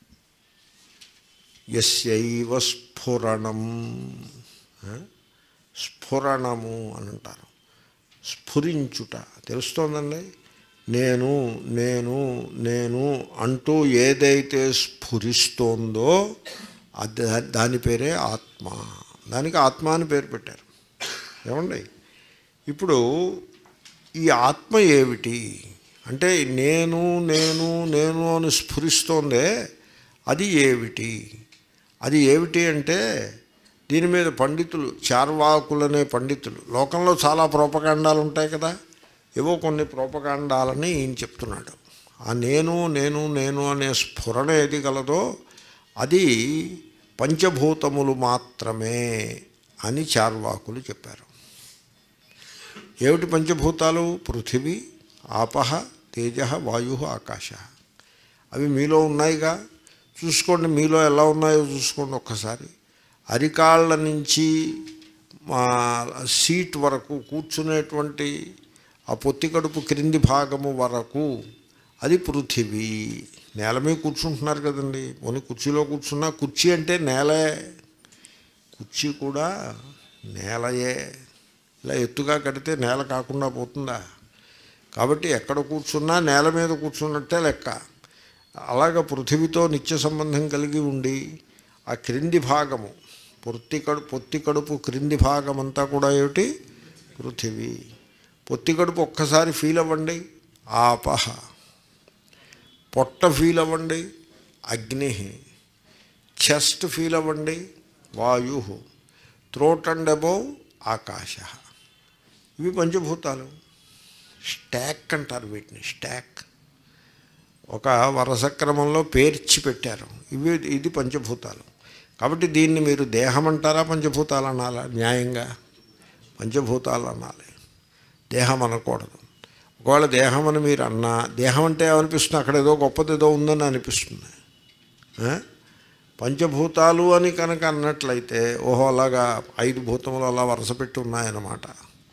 S1: ఎస్యైవ స్ఫురణం ఆ? స్ఫురణము అని అంటారు స్ఫురించుట తెలుస్తోందండి నేను నేను నేను అంటూ ఏదైతే స్ఫురిస్తోందో అది దాని పేరే ఆత్మ దానికి ఆత్మ అని పేరు పెట్టారు ఏమండి ఇప్పుడు ఈ ఆత్మ ఏమిటి అంటే నేను నేను నేను అని స్ఫురిస్తోందే అది ఏమిటి అది ఏమిటి అంటే దీని మీద పండితులు చార్వాకులనే పండితులు లోకంలో చాలా ప్రోపకాండాలు ఉంటాయి కదా ఏవో కొన్ని ప్రోపకాండాలని ఈయన చెప్తున్నాడు ఆ నేను నేను నేను అనే స్ఫురణ ఏది గలదో అది పంచభూతములు మాత్రమే అని చార్వాకులు చెప్పారు ఏమిటి పంచభూతాలు పృథివీ ఆపహ తేజ వాయు ఆకాశ అవి మీలో ఉన్నాయిగా చూసుకోండి మీలో ఎలా ఉన్నాయో చూసుకోండి ఒక్కసారి అరికాళ్ళ నుంచి మా సీట్ వరకు కూర్చునేటువంటి ఆ పొత్తి కడుపు క్రింది భాగము వరకు అది పృథివీ నేల మీద కూర్చుంటున్నారు కదండి పోనీ కుర్చీలో కూర్చున్నా కుర్చీ అంటే నేలే కుర్చీ కూడా నేలయే ఇలా ఎత్తుగా కడితే నేల కాకుండా పోతుందా కాబట్టి ఎక్కడ కూర్చున్నా నేల మీద కూర్చున్నట్టే లెక్క అలాగ పృథివితో నిత్య సంబంధం కలిగి ఉండి ఆ క్రింది భాగము పొత్తి కడుపు పొత్తి కడుపు క్రింది భాగం అంతా కూడా ఏమిటి పృథివీ పొత్తి కడుపు ఒక్కసారి ఫీల్ అవ్వండి ఆపహ పొట్ట ఫీల్ అవ్వండి అగ్ని చెస్ట్ ఫీల్ అవ్వండి వాయు త్రోట్ అండ్ అబౌవ్ ఆకాశ ఇవి పంచభూతాలు స్టాక్ అంటారు వీటిని స్టాక్ ఒక వరుస క్రమంలో పేర్చి పెట్టారు ఇవి ఇది పంచభూతాలు కాబట్టి దీన్ని మీరు దేహం అంటారా పంచభూతాలు అనాలా న్యాయంగా పంచభూతాలు అనాలి దేహం అనకూడదు ఒకవేళ దేహం అని మీరు అన్నా దేహం అంటే ఏమనిపిస్తుంది అక్కడ ఏదో గొప్పది ఏదో ఉందని అనిపిస్తుంది ఆ? పంచభూతాలు అని కనుక అన్నట్లయితే ఓహో అలాగా ఐదు భూతములు అలా వరుస పెట్టి ఉన్నాయన్నమాట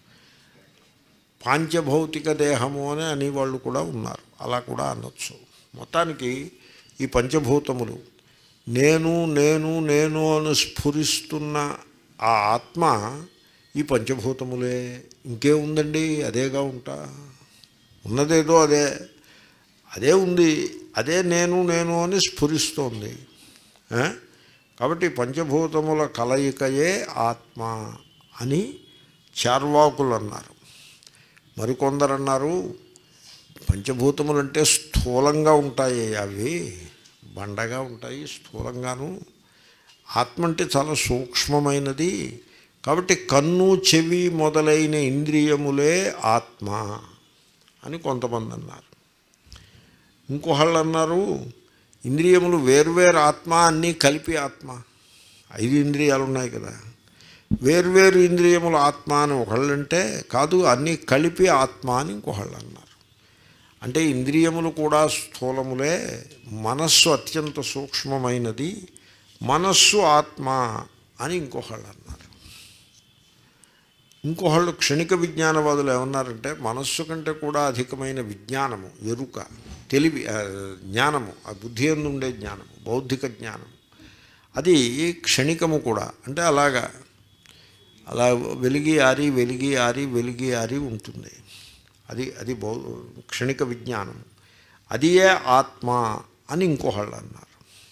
S1: పాంచభౌతిక దేహము అని అనేవాళ్ళు కూడా ఉన్నారు అలా కూడా అనొచ్చు మొత్తానికి ఈ పంచభూతములు నేను నేను నేను అని స్ఫురిస్తున్న ఆ ఆత్మ ఈ పంచభూతములే ఇంకే ఉందండి అదేగా ఉంటా ఉన్నదేదో అదే అదే ఉంది అదే నేను నేను అని స్ఫురిస్తోంది ఆ? కాబట్టి పంచభూతముల కలయికయే ఆత్మ అని చార్వాకులు అన్నారు మరికొందరు అన్నారు పంచభూతములు అంటే స్థూలంగా ఉంటాయి అవి బండగా ఉంటాయి స్థూలంగాను ఆత్మ అంటే చాలా సూక్ష్మమైనది కాబట్టి కన్ను చెవి మొదలైన ఇంద్రియములే ఆత్మ అని కొంతమంది అన్నారు ఇంకొకళ్ళు అన్నారు ఇంద్రియములు వేర్వేరు ఆత్మ అన్నీ కలిపి ఆత్మ ఐదు ఇంద్రియాలు ఉన్నాయి కదా వేర్వేరు ఇంద్రియములు ఆత్మ అని ఒకళ్ళు అంటే కాదు అన్నీ కలిపి ఆత్మ అని ఇంకొకళ్ళు అన్నారు అంటే ఇంద్రియములు కూడా స్థూలములే మనస్సు అత్యంత సూక్ష్మమైనది మనస్సు ఆత్మ అని ఇంకొకళ్ళు అన్నారు ఇంకొకళ్ళు క్షణిక విజ్ఞానవాదులు ఏమన్నారంటే మనస్సు కంటే కూడా అధికమైన విజ్ఞానము ఎరుక తెలివి ఆ, జ్ఞానము ఆ బుద్ధి ఎందు ఉండే జ్ఞానము బౌద్ధిక జ్ఞానం అది క్షణికము కూడా అంటే అలాగా అలా వెలిగి ఆరి వెలిగి ఆరి వెలిగి ఆరి ఉంటుంది అది అది బౌ క్షణిక విజ్ఞానం అదియే ఆత్మ అని ఇంకొకళ్ళు అన్నారు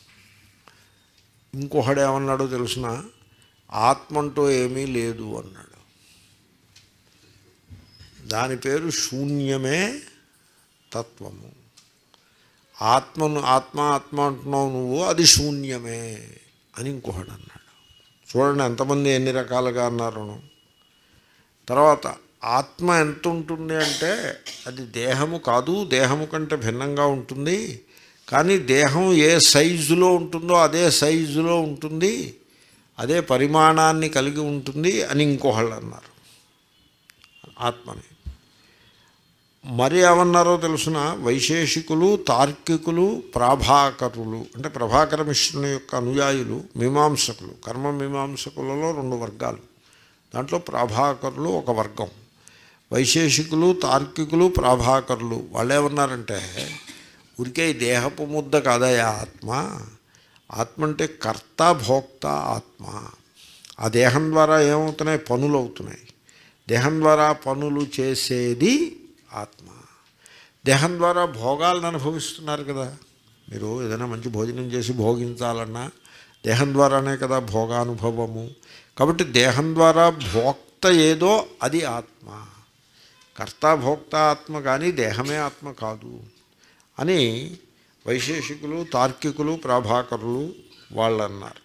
S1: ఇంకొకడు ఏమన్నాడో తెలుసిన ఆత్మ అంటూ ఏమీ లేదు అన్నాడు దాని పేరు శూన్యమే తత్వము ఆత్మను ఆత్మ ఆత్మ అంటున్నావు నువ్వు అది శూన్యమే అని ఇంకొకడు అన్నాడు చూడండి ఎంతమంది ఎన్ని రకాలుగా అన్నారు తర్వాత ఆత్మ ఎంత ఉంటుంది అంటే అది దేహము కాదు దేహము కంటే భిన్నంగా ఉంటుంది కానీ దేహం ఏ సైజులో ఉంటుందో అదే సైజులో ఉంటుంది అదే పరిమాణాన్ని కలిగి ఉంటుంది అని ఇంకొకళ్ళు అన్నారు ఆత్మని మరి ఏమన్నారో తెలుసిన వైశేషికులు తార్కికులు ప్రాభాకరులు అంటే ప్రభాకర మిశ్రుని యొక్క అనుయాయులు మీమాంసకులు కర్మ మీమాంసకులలో రెండు వర్గాలు దాంట్లో ప్రాభాకరులు ఒక వర్గం వైశేషికులు తార్కికులు ప్రాభాకరులు వాళ్ళు ఏమన్నారంటే ఉరికే ఈ దేహపు ముద్ద కాదయా ఆత్మ ఆత్మ అంటే కర్త భోక్త ఆత్మ ఆ దేహం ద్వారా ఏమవుతున్నాయి పనులు అవుతున్నాయి దేహం ద్వారా పనులు చేసేది ఆత్మ దేహం ద్వారా భోగాలను అనుభవిస్తున్నారు కదా మీరు ఏదైనా మంచి భోజనం చేసి భోగించాలన్నా దేహం ద్వారానే కదా భోగానుభవము కాబట్టి దేహం ద్వారా భోక్త ఏదో అది ఆత్మ కర్త భోక్త ఆత్మ కానీ దేహమే ఆత్మ కాదు అని వైశేషికులు తార్కికులు ప్రాభాకరులు వాళ్ళు అన్నారు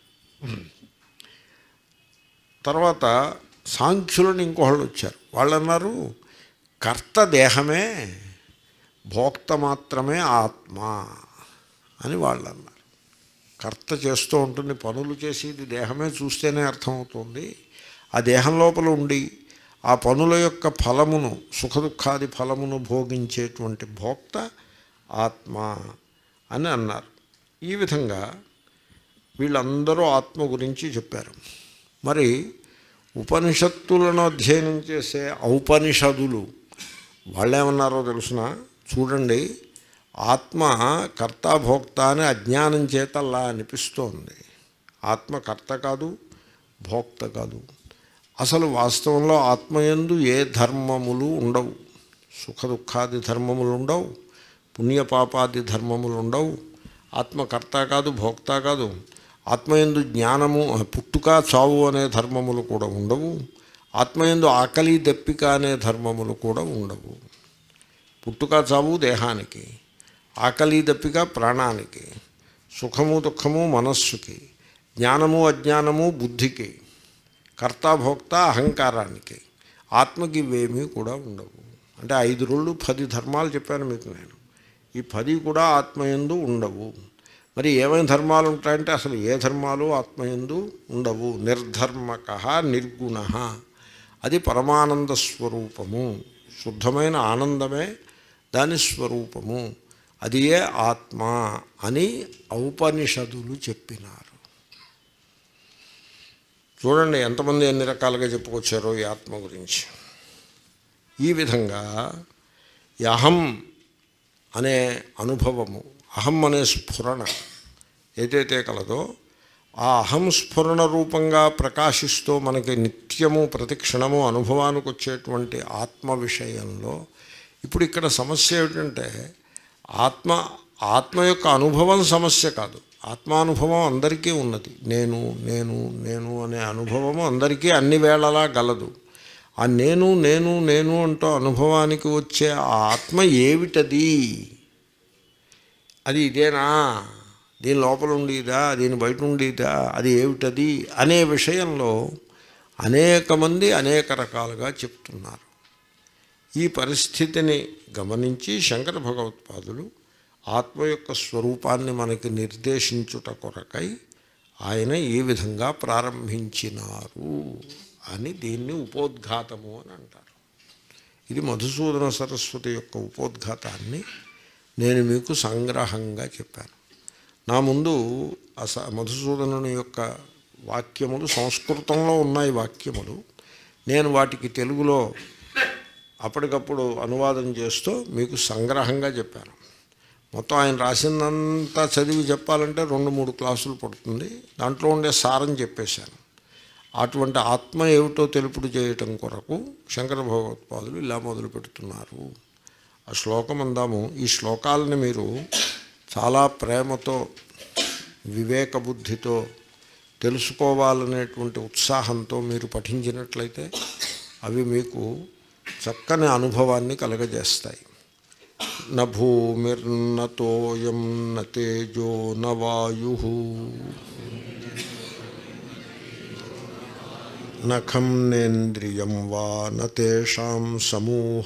S1: తర్వాత సాంఖ్యులని ఇంకోళ్ళు వచ్చారు వాళ్ళు అన్నారు కర్త దేహమే భోక్త మాత్రమే ఆత్మ అని వాళ్ళు అన్నారు కర్త చేస్తూ ఉంటుంది పనులు చేసేది దేహమే చూస్తేనే అర్థమవుతుంది ఆ దేహం లోపల ఉండి ఆ పనుల యొక్క ఫలమును సుఖదుఖాది ఫలమును భోగించేటువంటి భోక్త ఆత్మ అని అన్నారు ఈ విధంగా వీళ్ళందరూ ఆత్మ గురించి చెప్పారు మరి ఉపనిషత్తులను అధ్యయనం చేసే ఔపనిషదులు వాళ్ళేమన్నారో తెలుసిన చూడండి ఆత్మ కర్తాభోక్త అని అజ్ఞానం చేతల్లా అనిపిస్తోంది ఆత్మ కర్త కాదు భోక్త కాదు అసలు వాస్తవంలో ఆత్మయందు ఏ ధర్మములు ఉండవు సుఖ దుఃఖాది ధర్మములు ఉండవు పుణ్యపాపాది ధర్మములు ఉండవు ఆత్మ కర్త కాదు భోక్త కాదు ఆత్మయందు జ్ఞానము పుట్టుక చావు అనే ధర్మములు కూడా ఉండవు ఆత్మయందు ఆకలి దప్పిక అనే ధర్మములు కూడా ఉండవు పుట్టుక చావు దేహానికి ఆకలి దప్పిక ప్రాణానికి సుఖము దుఃఖము మనస్సుకి జ్ఞానము అజ్ఞానము బుద్ధికి కర్తాభోక్త అహంకారానికి ఆత్మకి ఇవేమీ కూడా ఉండవు అంటే ఐదు రోజులు పది ధర్మాలు చెప్పాను మీకు నేను ఈ పది కూడా ఆత్మయందు ఉండవు మరి ఏమైనా ధర్మాలు ఉంటాయంటే అసలు ఏ ధర్మాలు ఆత్మయందు ఉండవు నిర్ధర్మక నిర్గుణ అది పరమానంద స్వరూపము శుద్ధమైన ఆనందమే దాని స్వరూపము అది ఏ ఆత్మ అని ఔపనిషదులు చెప్పినారు చూడండి ఎంతమంది ఎన్ని రకాలుగా చెప్పుకొచ్చారో ఈ ఆత్మ గురించి ఈ విధంగా ఈ అహం అనే అనుభవము అహం అనే స్ఫురణ ఏదైతే కలదో ఆ అహం స్ఫురణ రూపంగా ప్రకాశిస్తూ మనకి నిత్యము ప్రతిక్షణము అనుభవానికి వచ్చేటువంటి ఆత్మ విషయంలో ఇప్పుడు ఇక్కడ సమస్య ఏమిటంటే ఆత్మ ఆత్మ యొక్క అనుభవం సమస్య కాదు ఆత్మానుభవం అందరికీ ఉన్నది నేను నేను నేను అనే అనుభవము అందరికీ అన్ని వేళలా గలదు ఆ నేను నేను నేను అంటూ అనుభవానికి వచ్చే ఆ ఆత్మ ఏమిటది అది ఇదేనా దీని లోపల ఉండేదా దీని బయట ఉండేదా అది ఏమిటది అనే విషయంలో అనేక మంది అనేక రకాలుగా చెప్తున్నారు ఈ పరిస్థితిని గమనించి శంకర భగవత్పాదులు ఆత్మ యొక్క స్వరూపాన్ని మనకి నిర్దేశించుట కొరకై ఆయన ఈ విధంగా ప్రారంభించినారు అని దీన్ని ఉపోద్ఘాతము అని అంటారు ఇది మధుసూదన సరస్వతి యొక్క ఉపోద్ఘాతాన్ని నేను మీకు సంగ్రహంగా చెప్పాను నా ముందు అస మధుసూదనుని యొక్క వాక్యములు సంస్కృతంలో ఉన్నాయి వాక్యములు నేను వాటికి తెలుగులో అప్పటికప్పుడు అనువాదం చేస్తూ మీకు సంగ్రహంగా చెప్పాను మొత్తం ఆయన రాసిందంతా చదివి చెప్పాలంటే రెండు మూడు క్లాసులు పడుతుంది దాంట్లో ఉండే సారం చెప్పేశాను అటువంటి ఆత్మ ఏమిటో తెలుపుడు చేయటం కొరకు శంకర భగవత్పాదులు ఇలా మొదలు పెడుతున్నారు ఆ శ్లోకం అందాము ఈ శ్లోకాలని మీరు చాలా ప్రేమతో వివేక బుద్ధితో తెలుసుకోవాలనేటువంటి ఉత్సాహంతో మీరు పఠించినట్లయితే అవి మీకు చక్కని అనుభవాన్ని కలగజేస్తాయి న భూమిర్నతోయం న తేజో న వాయు నఖం నేంద్రియం వా నేషాం సమూహ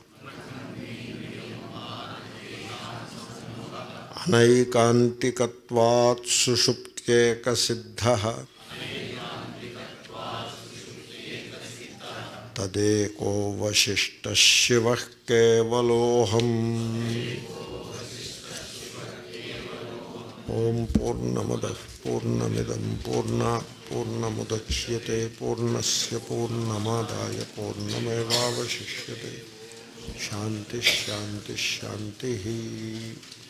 S1: అనైకాంతికత్వాత్ సుషుప్త్యేక సిద్ధ తదేకో వశిష్ట శివ కేవలోహం ఓం పూర్ణమద పూర్ణమిదం పూర్ణా పూర్ణముద్యతే పూర్ణస్ పూర్ణమాదాయ పూర్ణమేవాశిష్యతే శాంతి శాంతి శాంతి